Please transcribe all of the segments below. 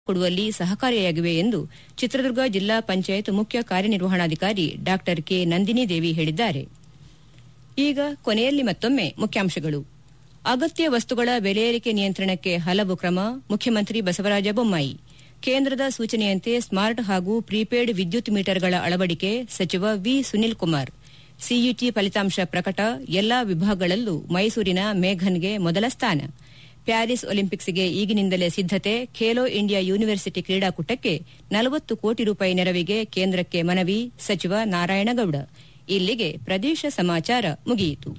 ಕೊಡುವಲ್ಲಿ ಸಹಕಾರಿಯಾಗಿವೆ ಎಂದು ಚಿತ್ರದುರ್ಗ ಜಿಲ್ಲಾ ಪಂಚಾಯತ್ ಮುಖ್ಯ ಕಾರ್ಯನಿರ್ವಹಣಾಧಿಕಾರಿ ಡಾ ಕೆ ನಂದಿನಿ ದೇವಿ ಹೇಳಿದ್ದಾರೆ ಈಗ ಕೊನೆಯಲ್ಲಿ ಮತ್ತೊಮ್ಮೆ ಮುಖ್ಯಾಂಶಗಳು ಅಗತ್ಯ ವಸ್ತುಗಳ ಬೆಲೆ ಏರಿಕೆ ನಿಯಂತ್ರಣಕ್ಕೆ ಹಲವು ಕ್ರಮ ಮುಖ್ಯಮಂತ್ರಿ ಬಸವರಾಜ ಬೊಮ್ಮಾಯಿ ಕೇಂದ್ರದ ಸೂಚನೆಯಂತೆ ಸ್ಮಾರ್ಟ್ ಹಾಗೂ ಪ್ರೀಪೇಡ್ ವಿದ್ಯುತ್ ಮೀಟರ್ಗಳ ಅಳವಡಿಕೆ ಸಚಿವ ವಿ ಸುನಿಲ್ ಕುಮಾರ್ ಸಿಇಟಿ ಫಲಿತಾಂಶ ಪ್ರಕಟ ಎಲ್ಲಾ ವಿಭಾಗಗಳಲ್ಲೂ ಮೈಸೂರಿನ ಮೇಘನ್ಗೆ ಮೊದಲ ಸ್ಥಾನ ಪ್ಯಾರಿಸ್ ಒಲಿಂಪಿಕ್ಸ್ಗೆ ಈಗಿನಿಂದಲೇ ಸಿದ್ದತೆ ಖೇಲೋ ಇಂಡಿಯಾ ಯೂನಿವರ್ಸಿಟಿ ಕ್ರೀಡಾಕೂಟಕ್ಕೆ ನಲವತ್ತು ಕೋಟಿ ರೂಪಾಯಿ ನೆರವಿಗೆ ಕೇಂದ್ರಕ್ಕೆ ಮನವಿ ಸಚಿವ ನಾರಾಯಣಗೌಡ ಇಲ್ಲಿಗೆ ಪ್ರದೇಶ ಸಮಾಚಾರ ಮುಗಿಯಿತು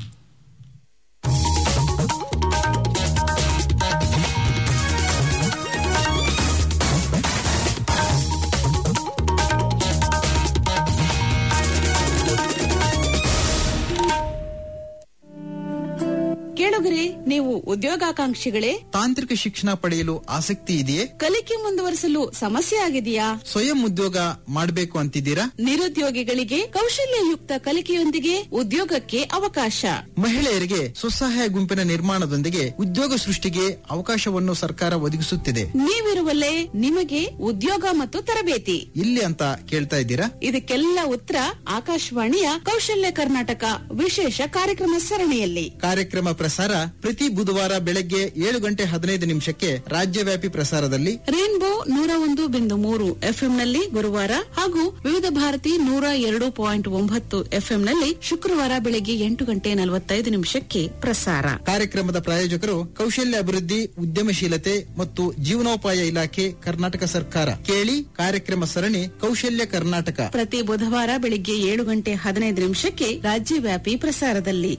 ಕೇಳುಗರೆ ನೀವು ಉದ್ಯೋಗಾಕಾಂಕ್ಷಿಗಳೇ ತಾಂತ್ರಿಕ ಶಿಕ್ಷಣ ಪಡೆಯಲು ಆಸಕ್ತಿ ಇದೆಯೇ ಕಲಿಕೆ ಮುಂದುವರಿಸಲು ಸಮಸ್ಯೆ ಆಗಿದೆಯಾ ಸ್ವಯಂ ಉದ್ಯೋಗ ಮಾಡಬೇಕು ಅಂತಿದ್ದೀರಾ ನಿರುದ್ಯೋಗಿಗಳಿಗೆ ಕೌಶಲ್ಯಯುಕ್ತ ಕಲಿಕೆಯೊಂದಿಗೆ ಉದ್ಯೋಗಕ್ಕೆ ಅವಕಾಶ ಮಹಿಳೆಯರಿಗೆ ಸ್ವಸಹಾಯ ಗುಂಪಿನ ನಿರ್ಮಾಣದೊಂದಿಗೆ ಉದ್ಯೋಗ ಸೃಷ್ಟಿಗೆ ಅವಕಾಶವನ್ನು ಸರ್ಕಾರ ಒದಗಿಸುತ್ತಿದೆ ನೀವಿರುವಲ್ಲೇ ನಿಮಗೆ ಉದ್ಯೋಗ ಮತ್ತು ತರಬೇತಿ ಇಲ್ಲಿ ಅಂತ ಕೇಳ್ತಾ ಇದ್ದೀರಾ ಇದಕ್ಕೆಲ್ಲ ಉತ್ತರ ಆಕಾಶವಾಣಿಯ ಕೌಶಲ್ಯ ಕರ್ನಾಟಕ ವಿಶೇಷ ಕಾರ್ಯಕ್ರಮ ಸರಣಿಯಲ್ಲಿ ಕಾರ್ಯಕ್ರಮ ಪ್ರಸಾರ ಪ್ರತಿ ಬುಧವಾರ ಬೆಳಗ್ಗೆ ಏಳು ಗಂಟೆ ಹದಿನೈದು ನಿಮಿಷಕ್ಕೆ ರಾಜ್ಯವ್ಯಾಪಿ ಪ್ರಸಾರದಲ್ಲಿ ರೇನ್ಬೋ ನೂರ ಒಂದು ಬಿಂದು ಮೂರು ಎಫ್ಎಂನಲ್ಲಿ ಗುರುವಾರ ಹಾಗೂ ವಿವಿಧ ಭಾರತಿ ನೂರ ಎರಡು ಪಾಯಿಂಟ್ ಒಂಬತ್ತು ಎಫ್ಎಂನಲ್ಲಿ ಶುಕ್ರವಾರ ಬೆಳಗ್ಗೆ ಎಂಟು ಗಂಟೆ ನಲವತ್ತೈದು ನಿಮಿಷಕ್ಕೆ ಪ್ರಸಾರ ಕಾರ್ಯಕ್ರಮದ ಪ್ರಾಯೋಜಕರು ಕೌಶಲ್ಯ ಅಭಿವೃದ್ಧಿ ಉದ್ಯಮಶೀಲತೆ ಮತ್ತು ಜೀವನೋಪಾಯ ಇಲಾಖೆ ಕರ್ನಾಟಕ ಸರ್ಕಾರ ಕೇಳಿ ಕಾರ್ಯಕ್ರಮ ಸರಣಿ ಕೌಶಲ್ಯ ಕರ್ನಾಟಕ ಪ್ರತಿ ಬುಧವಾರ ಬೆಳಿಗ್ಗೆ ಏಳು ಗಂಟೆ ಹದಿನೈದು ನಿಮಿಷಕ್ಕೆ ರಾಜ್ಯವ್ಯಾಪಿ ಪ್ರಸಾರದಲ್ಲಿ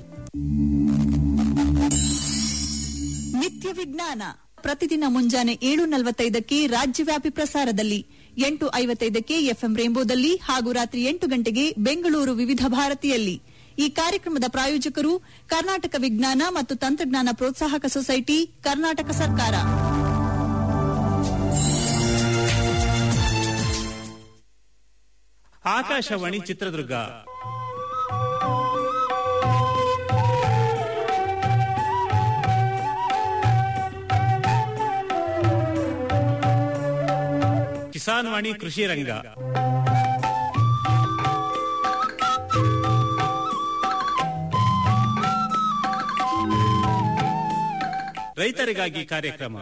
ನಿತ್ಯ ವಿಜ್ಞಾನ ಪ್ರತಿದಿನ ಮುಂಜಾನೆ ಏಳು ನಲವತ್ತೈದಕ್ಕೆ ರಾಜ್ಯವ್ಯಾಪಿ ಪ್ರಸಾರದಲ್ಲಿ ಎಂಟು ಐವತ್ತೈದಕ್ಕೆ ಎಫ್ಎಂ ರೇಂಬೋದಲ್ಲಿ ಹಾಗೂ ರಾತ್ರಿ ಎಂಟು ಗಂಟೆಗೆ ಬೆಂಗಳೂರು ವಿವಿಧ ಭಾರತಿಯಲ್ಲಿ ಈ ಕಾರ್ಯಕ್ರಮದ ಪ್ರಾಯೋಜಕರು ಕರ್ನಾಟಕ ವಿಜ್ಞಾನ ಮತ್ತು ತಂತ್ರಜ್ಞಾನ ಪ್ರೋತ್ಸಾಹಕ ಸೊಸೈಟಿ ಕರ್ನಾಟಕ ಸರ್ಕಾರ ಆಕಾಶವಾಣಿ ಚಿತ್ರದುರ್ಗ ಕಿಸಾನ್ ವಾಣಿ ಕೃಷಿ ರಂಗ ರೈತರಿಗಾಗಿ ಕಾರ್ಯಕ್ರಮ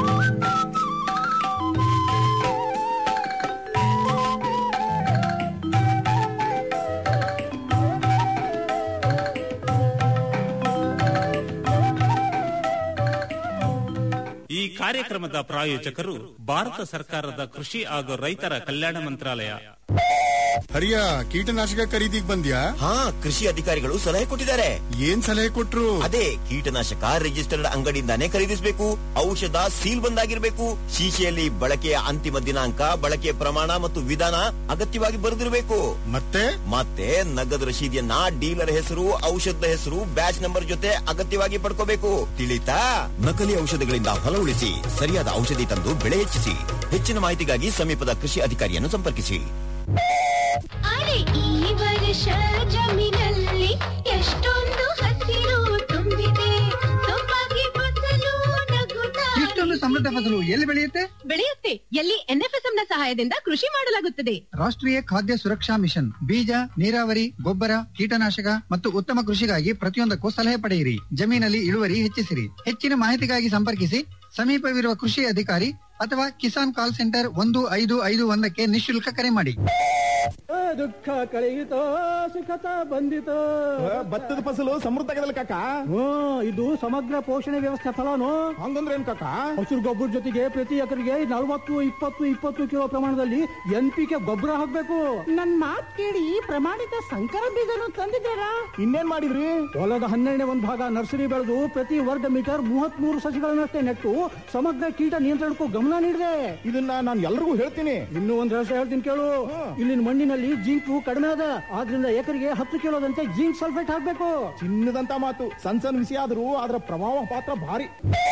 ಈ ಕಾರ್ಯಕ್ರಮದ ಪ್ರಾಯೋಜಕರು ಭಾರತ ಸರ್ಕಾರದ ಕೃಷಿ ಹಾಗೂ ರೈತರ ಕಲ್ಯಾಣ ಮಂತ್ರಾಲಯ ಹರಿಯ ಕೀಟನಾಶಕ ಖರೀದಿಗ್ ಬಂದ್ಯಾ ಹಾ ಕೃಷಿ ಅಧಿಕಾರಿಗಳು ಸಲಹೆ ಕೊಟ್ಟಿದ್ದಾರೆ ಏನ್ ಸಲಹೆ ಕೊಟ್ರು ಅದೇ ಕೀಟನಾಶಕ ರಿಜಿಸ್ಟರ್ಡ್ ಅಂಗಡಿಯಿಂದಾನೇ ಖರೀದಿಸಬೇಕು ಔಷಧ ಸೀಲ್ ಬಂದಾಗಿರ್ಬೇಕು ಶೀಶೆಯಲ್ಲಿ ಬಳಕೆಯ ಅಂತಿಮ ದಿನಾಂಕ ಬಳಕೆಯ ಪ್ರಮಾಣ ಮತ್ತು ವಿಧಾನ ಅಗತ್ಯವಾಗಿ ಬರೆದಿರಬೇಕು ಮತ್ತೆ ಮತ್ತೆ ನಗದು ರಶೀದಿಯನ್ನ ಡೀಲರ್ ಹೆಸರು ಔಷಧದ ಹೆಸರು ಬ್ಯಾಚ್ ನಂಬರ್ ಜೊತೆ ಅಗತ್ಯವಾಗಿ ಪಡ್ಕೋಬೇಕು ತಿಳಿತಾ ನಕಲಿ ಔಷಧಗಳಿಂದ ಹೊಲ ಉಳಿಸಿ ಸರಿಯಾದ ಔಷಧಿ ತಂದು ಬೆಳೆ ಹೆಚ್ಚಿಸಿ ಹೆಚ್ಚಿನ ಮಾಹಿತಿಗಾಗಿ ಸಮೀಪದ ಕೃಷಿ ಅಧಿಕಾರಿಯನ್ನು ಸಂಪರ್ಕಿಸಿ ಅರೆ ಈ ವರ್ಷ ಜಮೀನಲ್ಲಿ ಎಷ್ಟೊಂದು ಹಸಿರು ತುಂಬಿದೆ ಸೊಬಗೆ ಫಸಲು ನಗುತ್ತಾ ಇಷ್ಟೊಂದು ಸಮೃದ್ಧ ಫಸಲು ಎಲ್ಲಿ ಬೆಳೆಯುತ್ತೆ ಬೆಳೆಯುತ್ತೆ ಎಲ್ಲಿ ಎನ್ಎಫ್ಎಸ್ಎಂ ನ ಸಹಾಯದಿಂದ ಕೃಷಿ ಮಾಡಲಾಗುತ್ತದೆ ರಾಷ್ಟ್ರೀಯ ಖಾದ್ಯ ಸುರಕ್ಷಾ ಮಿಷನ್ ಬೀಜ ನೀರಾವರಿ ಗೊಬ್ಬರ ಕೀಟನಾಶಕ ಮತ್ತು ಉತ್ತಮ ಕೃಷಿಗಾಗಿ ಪ್ರತಿಯೊಂದಕ್ಕೂ ಸಲಹೆ ಪಡೆಯಿರಿ ಜಮೀನಲ್ಲಿ ಇಳುವರಿ ಹೆಚ್ಚಿಸಿರಿ ಹೆಚ್ಚಿನ ಮಾಹಿತಿಗಾಗಿ ಸಂಪರ್ಕಿಸಿ ಸಮೀಪವಿರುವ ಕೃಷಿ ಅಧಿಕಾರಿ ಅಥವಾ ಕಿಸಾನ್ ಕಾಲ್ ಸೆಂಟರ್ ಒಂದು ಐದು ಐದು ಒಂದಕ್ಕೆ ನಿಶುಲ್ಕ ಕರೆ ಮಾಡಿ ದುಃಖ ಕಳೆಯಿತೋ ಸುಖತ ಬಂದಿತೋ ಭತ್ತದ ಫಸಲು ಸಮೃದ್ಧ ಆಗದಲ್ಲ ಕಾಕ ಹ್ಮ್ ಇದು ಸಮಗ್ರ ಪೋಷಣೆ ವ್ಯವಸ್ಥೆ ಫಲಾನು ಹಂಗಂದ್ರೆ ಏನ್ ಕಾಕ ಹಸಿರು ಗೊಬ್ಬರ ಜೊತೆಗೆ ಪ್ರತಿ ಎಕರೆಗೆ ನಲವತ್ತು ಇಪ್ಪತ್ತು ಇಪ್ಪತ್ತು ಕಿಲೋ ಪ್ರಮಾಣದಲ್ಲಿ ಎನ್ ಪಿ ಕೆ ಗೊಬ್ಬರ ಹಾಕ್ಬೇಕು ನನ್ ಮಾತ್ ಕೇಳಿ ಪ್ರಮಾಣಿತ ಸಂಕರ ಬೀಜನು ತಂದಿದ್ದೀರಾ ಇನ್ನೇನ್ ಮಾಡಿದ್ರಿ ಹೊಲದ ಹನ್ನೆರಡನೇ ಒಂದು ಭಾಗ ನರ್ಸರಿ ಬೆಳೆದು ಪ್ರತಿ ವರ್ಗ ಮೀಟರ್ ಮೂವತ್ತ್ ಮೂರು ಸಸಿಗಳನ್ನಷ್ಟೇ ನೆಟ್ಟು ಸಮಗ್ರ ಕೀಟ ನಿಯಂತ್ರಣಕ್ಕೂ ಗಮನ ನೀಡಿದೆ ಇದನ್ನ ನಾನು ಎಲ್ರಿಗೂ ಹೇಳ್ತೀನಿ ಇನ್ನೂ ಒಂದ್ ರಹಸ್ಯ ಹೇಳ್ತೀನಿ ಕೇಳು ಇಲ್ಲಿನ ಮಣ್ಣಿನಲ್ಲಿ ಜಿಂಕು ಕಡಿಮೆ ಅದ ಆದ್ರಿಂದ ಎಕರೆಗೆ ಹತ್ತು ಕಿಲೋದಂತೆ ಜಿಂಕ್ ಸಲ್ಫೇಟ್ ಹಾಕ್ಬೇಕು ಚಿನ್ನದಂತ ಮಾತು ಸಣ್ಣ ಸಣ್ಣ ವಿಷಯ ಆದ್ರೂ ಅದರ ಪ್ರಭಾವ ಪಾತ್ರ ಭಾರಿ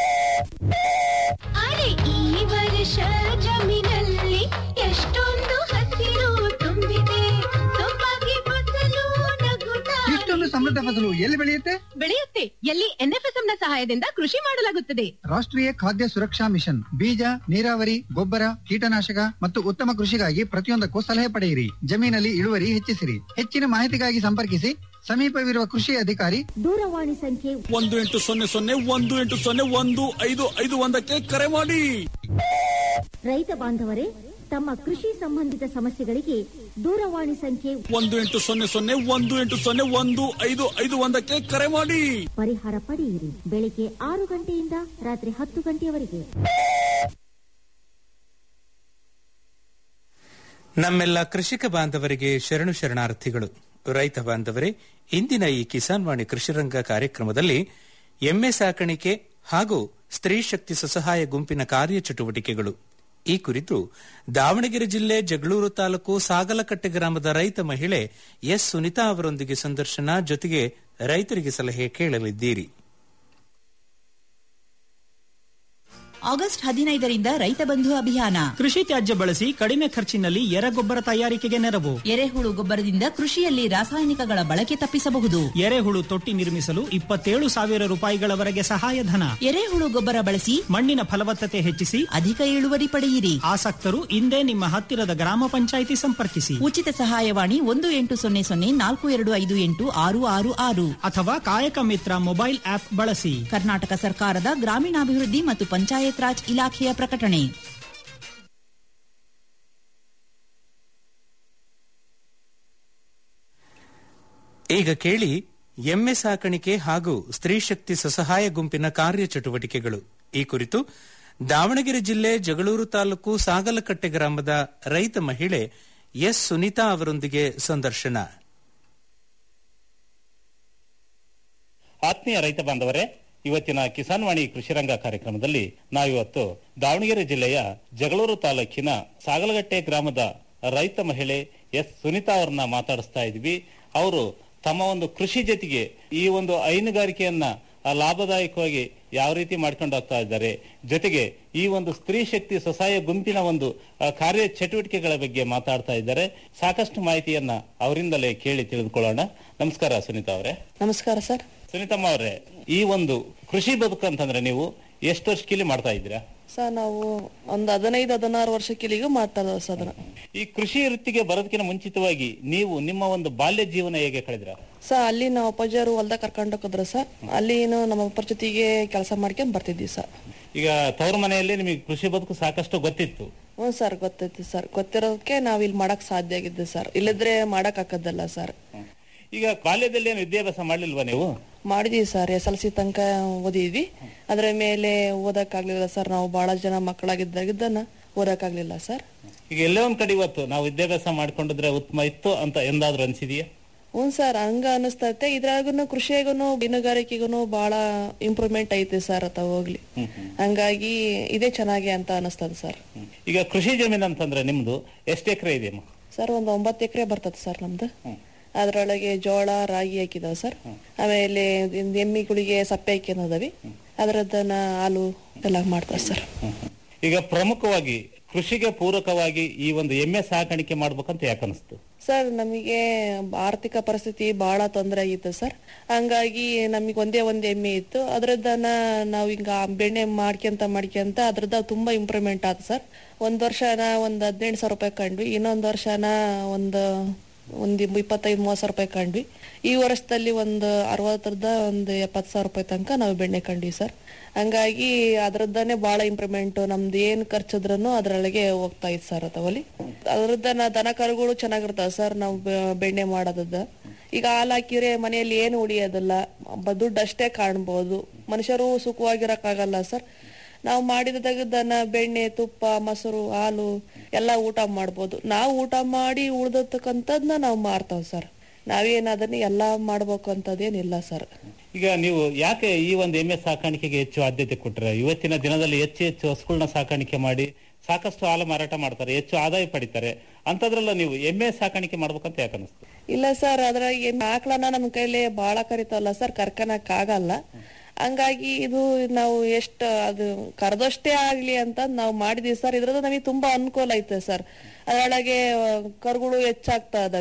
ಅರೆ ಈ ವರ್ಷ ಜಮೀನಲ್ಲಿ ಎಷ್ಟೊಂದು ಹಸಿರು ತುಂಬಿದೆ ಸೊಬಗೆ ಫಸಲು ನಗುತ್ತಾ ಇಷ್ಟೊಂದು ಸಮೃದ್ಧ ದೊಡ್ಡ ಫಸಲು ಎಲ್ಲಿ ಬೆಳೆಯುತ್ತೆ ಬೆಳೆಯುತ್ತೆ ಎಲ್ಲಿ ಎನ್ಎಫ್ಎಸ್ಎಂ ನ ಸಹಾಯದಿಂದ ಕೃಷಿ ಮಾಡಲಾಗುತ್ತದೆ ರಾಷ್ಟ್ರೀಯ ಖಾದ್ಯ ಸುರಕ್ಷಾ ಮಿಷನ್ ಬೀಜ ನೀರಾವರಿ ಗೊಬ್ಬರ ಕೀಟನಾಶಕ ಮತ್ತು ಉತ್ತಮ ಕೃಷಿಗಾಗಿ ಪ್ರತಿಯೊಂದಕ್ಕೂ ಸಲಹೆ ಪಡೆಯಿರಿ ಜಮೀನಲ್ಲಿ ಇಳುವರಿ ಹೆಚ್ಚಿಸಿರಿ ಹೆಚ್ಚಿನ ಮಾಹಿತಿಗಾಗಿ ಸಂಪರ್ಕಿಸಿ ಸಮೀಪವಿರುವ ಕೃಷಿ ಅಧಿಕಾರಿ ದೂರವಾಣಿ ಸಂಖ್ಯೆ ಒಂದು ಎಂಟು ಸೊನ್ನೆ ಸೊನ್ನೆ ಒಂದು ಎಂಟು ಸೊನ್ನೆ ಒಂದು ಐದು ಐದು ಒಂದಕ್ಕೆ ಕರೆ ಮಾಡಿ ರೈತ ಬಾಂಧವರೇ ತಮ್ಮ ಕೃಷಿ ಸಂಬಂಧಿತ ಸಮಸ್ಯೆಗಳಿಗೆ ದೂರವಾಣಿ ಸಂಖ್ಯೆ ಒಂದು ಎಂಟು ಸೊನ್ನೆ ಸೊನ್ನೆ ಒಂದು ಎಂಟು ಸೊನ್ನೆ ಒಂದು ಐದು ಐದು ಒಂದಕ್ಕೆ ಕರೆ ಮಾಡಿ ಪರಿಹಾರ ಪಡೆಯಿರಿ ಬೆಳಿಗ್ಗೆ ಆರು ಗಂಟೆಯಿಂದ ರಾತ್ರಿ ಹತ್ತು ಗಂಟೆಯವರೆಗೆ ನಮ್ಮೆಲ್ಲ ಕೃಷಿಕ ಬಾಂಧವರಿಗೆ ಶರಣು ಶರಣಾರ್ಥಿಗಳು ರೈತ ಬಾಂಧವರೇ ಇಂದಿನ ಈ ಕಿಸಾನ್ ವಾಣಿ ಕೃಷಿರಂಗ ಕಾರ್ಯಕ್ರಮದಲ್ಲಿ ಎಮ್ಮೆ ಸಾಕಾಣಿಕೆ ಹಾಗೂ ಸ್ತ್ರೀ ಶಕ್ತಿ ಸ್ವಸಹಾಯ ಗುಂಪಿನ ಕಾರ್ಯಚಟುವಟಿಕೆಗಳು ಈ ಕುರಿತು ದಾವಣಗೆರೆ ಜಿಲ್ಲೆ ಜಗಳೂರು ತಾಲೂಕು ಸಾಗಲಕಟ್ಟೆ ಗ್ರಾಮದ ರೈತ ಮಹಿಳೆ ಎಸ್ ಸುನಿತಾ ಅವರೊಂದಿಗೆ ಸಂದರ್ಶನ ಜೊತೆಗೆ ರೈತರಿಗೆ ಸಲಹೆ ಕೇಳಲಿದ್ದೀರಿ ಆಗಸ್ಟ್ ಹದಿನೈದರಿಂದ ರೈತ ಬಂಧು ಅಭಿಯಾನ ಕೃಷಿ ತ್ಯಾಜ್ಯ ಬಳಸಿ ಕಡಿಮೆ ಖರ್ಚಿನಲ್ಲಿ ಎರೆಗೊಬ್ಬರ ತಯಾರಿಕೆಗೆ ನೆರವು ಎರೆಹುಳು ಗೊಬ್ಬರದಿಂದ ಕೃಷಿಯಲ್ಲಿ ರಾಸಾಯನಿಕಗಳ ಬಳಕೆ ತಪ್ಪಿಸಬಹುದು ಎರೆಹುಳು ತೊಟ್ಟಿ ನಿರ್ಮಿಸಲು ಇಪ್ಪತ್ತೇಳು ಸಾವಿರ ರೂಪಾಯಿಗಳವರೆಗೆ ಸಹಾಯಧನ ಎರೆಹುಳು ಗೊಬ್ಬರ ಬಳಸಿ ಮಣ್ಣಿನ ಫಲವತ್ತತೆ ಹೆಚ್ಚಿಸಿ ಅಧಿಕ ಇಳುವರಿ ಪಡೆಯಿರಿ ಆಸಕ್ತರು ಇಂದೇ ನಿಮ್ಮ ಹತ್ತಿರದ ಗ್ರಾಮ ಪಂಚಾಯಿತಿ ಸಂಪರ್ಕಿಸಿ ಉಚಿತ ಸಹಾಯವಾಣಿ ಒಂದು ಎಂಟು ಸೊನ್ನೆ ಸೊನ್ನೆ ನಾಲ್ಕು ಎರಡು ಐದು ಎಂಟು ಆರು ಆರು ಆರು ಅಥವಾ ಕಾಯಕ ಮಿತ್ರ ಮೊಬೈಲ್ ಆಪ್ ಬಳಸಿ ಕರ್ನಾಟಕ ಸರ್ಕಾರದ ಗ್ರಾಮೀಣಾಭಿವೃದ್ಧಿ ಮತ್ತು ಪಂಚಾಯತ್ ರಾಜ್ ಇಲಾಖೆಯ ಪ್ರಕಟಣೆ ಈಗ ಕೇಳಿ ಎಮ್ಮೆ ಸಾಕಾಣಿಕೆ ಹಾಗೂ ಸ್ತ್ರೀ ಶಕ್ತಿ ಸ್ವಸಹಾಯ ಗುಂಪಿನ ಕಾರ್ಯಚಟುವಟಿಕೆಗಳು ಈ ಕುರಿತು ದಾವಣಗೆರೆ ಜಿಲ್ಲೆ ಜಗಳೂರು ತಾಲೂಕು ಸಾಗಲಕಟ್ಟೆ ಗ್ರಾಮದ ರೈತ ಮಹಿಳೆ ಎಸ್ ಸುನೀತಾ ಅವರೊಂದಿಗೆ ಸಂದರ್ಶನ ಆತ್ಮೀಯ ರೈತ ಬಾಂಧವರೇ ಇವತ್ತಿನ ಕಿಸಾನ್ ವಾಣಿ ಕೃಷಿರಂಗ ಕಾರ್ಯಕ್ರಮದಲ್ಲಿ ನಾವಿವತ್ತು ದಾವಣಗೆರೆ ಜಿಲ್ಲೆಯ ಜಗಳೂರು ತಾಲೂಕಿನ ಸಾಗಲಗಟ್ಟೆ ಗ್ರಾಮದ ರೈತ ಮಹಿಳೆ ಎಸ್ ಸುನೀತಾ ಅವರನ್ನ ಮಾತಾಡಿಸ್ತಾ ಇದ್ವಿ ಅವರು ತಮ್ಮ ಒಂದು ಕೃಷಿ ಜೊತೆಗೆ ಈ ಒಂದು ಹೈನುಗಾರಿಕೆಯನ್ನ ಆ, ಲಾಭದಾಯಕವಾಗಿ ಯಾವ ರೀತಿ ಮಾಡ್ಕೊಂಡು ಹೋಗ್ತಾ ಇದ್ದಾರೆ ಜೊತೆಗೆ ಈ ಒಂದು ಸ್ತ್ರೀ ಶಕ್ತಿ ಸ್ವಸಹಾಯ ಗುಂಪಿನ ಒಂದು ಆ, ಕಾರ್ಯ ಚಟುವಟಿಕೆಗಳ ಬಗ್ಗೆ ಮಾತಾಡ್ತಾ ಇದ್ದಾರೆ ಸಾಕಷ್ಟು ಮಾಹಿತಿಯನ್ನ ಅವರಿಂದಲೇ ಕೇಳಿ ತಿಳಿದುಕೊಳ್ಳೋಣ ನಮಸ್ಕಾರ ಸುನೀತಾ ಅವರೇ ನಮಸ್ಕಾರ ಸರ್ ಸುನೀತಮ್ಮ ಅವರೇ ಈ ಒಂದು ಕೃಷಿ ಬದುಕು ಅಂತಂದ್ರೆ ನೀವು ಎಷ್ಟು ವರ್ಷಕ್ಕಿಲ್ಲಿ ಮಾಡ್ತಾ ಇದ್ದೀರಾ ಸರ್ ನಾವು ಒಂದು ಹದಿನೈದು ಹದಿನಾರು ವರ್ಷಕ್ಕೆ ಇಲ್ಲಿಗೂ ಮಾಡ್ತಾ ಇದ್ದೇವೆ ಸರ್ ಅದನ್ನ ಈ ಕೃಷಿ ವೃತ್ತಿಗೆ ಬರೋದಕ್ಕಿಂತ ಮುಂಚಿತವಾಗಿ ನೀವು ನಿಮ್ಮ ಒಂದು ಬಾಲ್ಯ ಜೀವನ ಹೇಗೆ ಕಳೆದ್ರ ಸರ್ ಅಲ್ಲಿ ನಾವು ಅಪ್ಪಾಜಿಯವರು ಹೊಲ್ದಾಗ ಕರ್ಕೊಂಡು ಹೋಗಿದ್ರು ಸರ್ ಅಲ್ಲಿ ಏನು ನಮ್ಮ ಅಪ್ಪರ ಜೊತೆಗೆ ಕೆಲಸ ಮಾಡ್ಕೊಂಡ್ ಬರ್ತಿದ್ವಿ ಸರ್ ಈಗ ತವರು ಮನೆಯಲ್ಲಿ ನಿಮಗೆ ಕೃಷಿ ಬದುಕು ಸಾಕಷ್ಟು ಗೊತ್ತಿತ್ತು ಹ್ಞೂ ಸರ್ ಗೊತ್ತೈತಿ ಸರ್ ಗೊತ್ತಿರೋದಕ್ಕೆ ನಾವ್ ಇಲ್ಲಿ ಮಾಡಕ್ ಸಾಧ್ಯ ಆಗಿದ್ದು ಸರ್ ಇಲ್ಲದ್ರೆ ಮಾಡಕ್ ಹಾಕದಲ್ಲ ಸರ್ ಈಗ ಬಾಲ್ಯದಲ್ಲಿ ಏನು ವಿದ್ಯಾಭ್ಯಾಸ ಮಾಡ್ಲಿಲ್ವಾ ನೀವು ಮಾಡಿದೀವಿ ಸರ್ ಎಸ್ ಎಲ್ ಸಿ ತನಕ ಓದಿದ್ವಿ ಅದ್ರ ಮೇಲೆ ಓದಕ್ಕಾಗ್ಲಿಲ್ಲ ಸರ್ ನಾವು ಬಹಳ ಜನ ಮಕ್ಕಳಾಗಿದ್ದಾಗಿದ್ದನ್ನ ಓದಕ್ಕಾಗ್ಲಿಲ್ಲ ಸರ್ ಈಗ ಎಲ್ಲೇ ಒಂದ್ ಕಡೆ ಇವತ್ತು ನಾವು ವಿದ್ಯಾಭ್ಯಾಸ ಮಾಡ್ಕೊಂಡಿದ್ರೆ ಉತ್ತಮ ಇತ್ತು ಅಂತ ಎಂದಾದ್ರೂ ಅನ್ಸಿದೆಯಾ ಹ್ಞೂ ಸರ್ ಹಂಗ ಅನಿಸ್ತೈತೆ ಇದ್ರಾಗೂ ಕೃಷಿಯಾಗೂ ಹೈನುಗಾರಿಕೆಗೂ ಬಹಳ ಇಂಪ್ರೂವ್ಮೆಂಟ್ ಐತೆ ಸರ್ ಅತ್ತ ಹೋಗ್ಲಿ ಹಂಗಾಗಿ ಇದೇ ಚೆನ್ನಾಗಿ ಅಂತ ಅನಿಸ್ತದ ಸರ್ ಈಗ ಕೃಷಿ ಜಮೀನು ಅಂತಂದ್ರೆ ನಿಮ್ದು ಎಷ್ಟು ಎಕರೆ ಇದೆ ಅಮ್ಮ? ಸರ್ ಒಂದು ಒಂಬತ್ತು ಎಕರೆ ಬರ್ತದೆ ಸರ್ ನಮ್ದು ಅದ್ರೊಳಗೆ ಜೋಳ ರಾಗಿ ಹಾಕಿದಾವ ಸರ್ ಆಮೇಲೆ ಇನ್ ಎಮ್ಮಿಗಳಿಗೆ ಸಪ್ಪೆ ಹಾಕಿನದವಿ ಅದರದ್ದನ್ನ ಹಾಲು ಎಲ್ಲ ಮಾಡ್ತಾರೆ ಸರ್ ಈಗ ಪ್ರಮುಖವಾಗಿ ಕೃಷಿಗೆ ಪೂರಕವಾಗಿ ಈ ಒಂದು ಎಮ್ಮೆ ಸಾಕಾಣಿಕೆ ಮಾಡ್ಬೇಕಂತ ಯಾಕೆ ಅನಿಸ್ತು ಸರ್ ನಮಗೆ ಆರ್ಥಿಕ ಪರಿಸ್ಥಿತಿ ಬಹಳ ತೊಂದರೆ ಆಗಿತ್ತು ಸರ್ ಹಂಗಾಗಿ ನಮಗೆ ಒಂದೇ ಒಂದ್ ಎಮ್ಮೆ ಇತ್ತು ಅದ್ರದ್ದನ್ನ ನಾವು ಹಿಂಗ ಬೆಣ್ಣೆ ಮಾಡ್ಕೊಂತ ಮಾಡ್ಕೊಂತ ಅದ್ರದ್ದು ತುಂಬಾ ಇಂಪ್ರೂವ್ಮೆಂಟ್ ಆಯ್ತು ಸರ್ ಒಂದ್ ವರ್ಷನ ಒಂದ್ ಹದಿನೆಂಟು ಸಾವಿರ ರೂಪಾಯಿ ಕಂಡ್ವಿ ಇನ್ನೊಂದ್ ವರ್ಷನ ಒಂದು ಒಂದ್ ಇಪ್ಪತ್ತೈದು ಮೂವತ್ ಸಾವಿರ ರೂಪಾಯಿ ಕಂಡ್ವಿ ಈ ವರ್ಷದಲ್ಲಿ ಒಂದು ಅರವತ್ತರದ ಒಂದು ಎಪ್ಪತ್ತು ಸಾವಿರ ರೂಪಾಯಿ ತನಕ ನಾವು ಬೆಣ್ಣೆ ಕಂಡ್ವಿ ಸರ್ ಹಂಗಾಗಿ ಅದ್ರದ್ದಾನೆ ಬಹಳ ಇಂಪ್ರೂವ್ಮೆಂಟ್ ನಮ್ದು ಏನ್ ಖರ್ಚಿದ್ರೂ ಅದ್ರೊಳಗೆ ಹೋಗ್ತಾ ಇತ್ತು ಸರ್ ಅಥವಾ ಅದ್ರದ್ದನ ದನ ಕರುಗಳು ಚೆನ್ನಾಗಿರ್ತಾವ ಸರ್ ನಾವು ಬೆ- ಬೆಣ್ಣೆ ಮಾಡೋದದ ಈಗ ಹಾಲು ಹಾಕಿದ್ರೆ ಮನೆಯಲ್ಲಿ ಏನು ಉಳಿಯೋದಿಲ್ಲ ಬ- ದುಡ್ಡು ಅಷ್ಟೇ ಕಾಣ್ಬೋದು ಮನುಷ್ಯರು ಸುಖವಾಗಿರಕ್ಕಾಗಲ್ಲ ಸರ್ ನಾವು ಮಾಡಿದಾಗ ದನ ಬೆಣ್ಣೆ ತುಪ್ಪ ಮೊಸರು ಹಾಲು ಎಲ್ಲ ಊಟ ಮಾಡ್ಬೋದು ನಾವು ಊಟ ಮಾಡಿ ಉಳ್ದಕ್ಕಂಥದ್ನ ನಾವು ಮಾರ್ತಾವ್ ಸರ್ ನಾವೇನ್ ಅದನ್ನ ಎಲ್ಲಾ ಮಾಡ್ಬೇಕು ಅಂತದೇನಿಲ್ಲ ಸರ್ ಈಗ ನೀವು ಯಾಕೆ ಈ ಒಂದು ಎಮ್ಮೆ ಸಾಕಾಣಿಕೆಗೆ ಹೆಚ್ಚು ಆದ್ಯತೆ ಕೊಟ್ಟರೆ ಇವತ್ತಿನ ದಿನದಲ್ಲಿ ಹೆಚ್ಚು ಹೆಚ್ಚು ಹಸುಗಳನ್ನ ಸಾಕಾಣಿಕೆ ಮಾಡಿ ಸಾಕಷ್ಟು ಹಾಲು ಮಾರಾಟ ಮಾಡ್ತಾರೆ ಹೆಚ್ಚು ಆದಾಯ ಪಡಿತಾರೆ ಅಂತದ್ರಲ್ಲ ನೀವು ಎಮ್ಮೆ ಸಾಕಾಣಿಕೆ ಮಾಡ್ಬೇಕಂತ ಯಾಕೆ ಅನಿಸ್ತು ಇಲ್ಲ ಸರ್ ಅದ್ರ ಎಮ್ಮೆ ಆಕಳನ್ನ ನಮ್ ಕೈಲಿ ಬಾಳ ಕರಿತಾವಲ್ಲ ಸರ್ ಕರ್ಕನಕ್ ಆಗಲ್ಲ ಹಂಗಾಗಿ ಇದು ನಾವು ಎಷ್ಟ ಅದು ಕರೆದಷ್ಟೇ ಆಗ್ಲಿ ಅಂತ ನಾವು ಮಾಡಿದೀವಿ ಸರ್ ಇದ್ರದ್ದು ನಮಗೆ ತುಂಬಾ ಅನುಕೂಲ ಐತೆ ಸರ್ ಅದರೊಳಗೆ ಕರುಗಳು ಹೆಚ್ಚಾಗ್ತಾ ಇದಾವೆ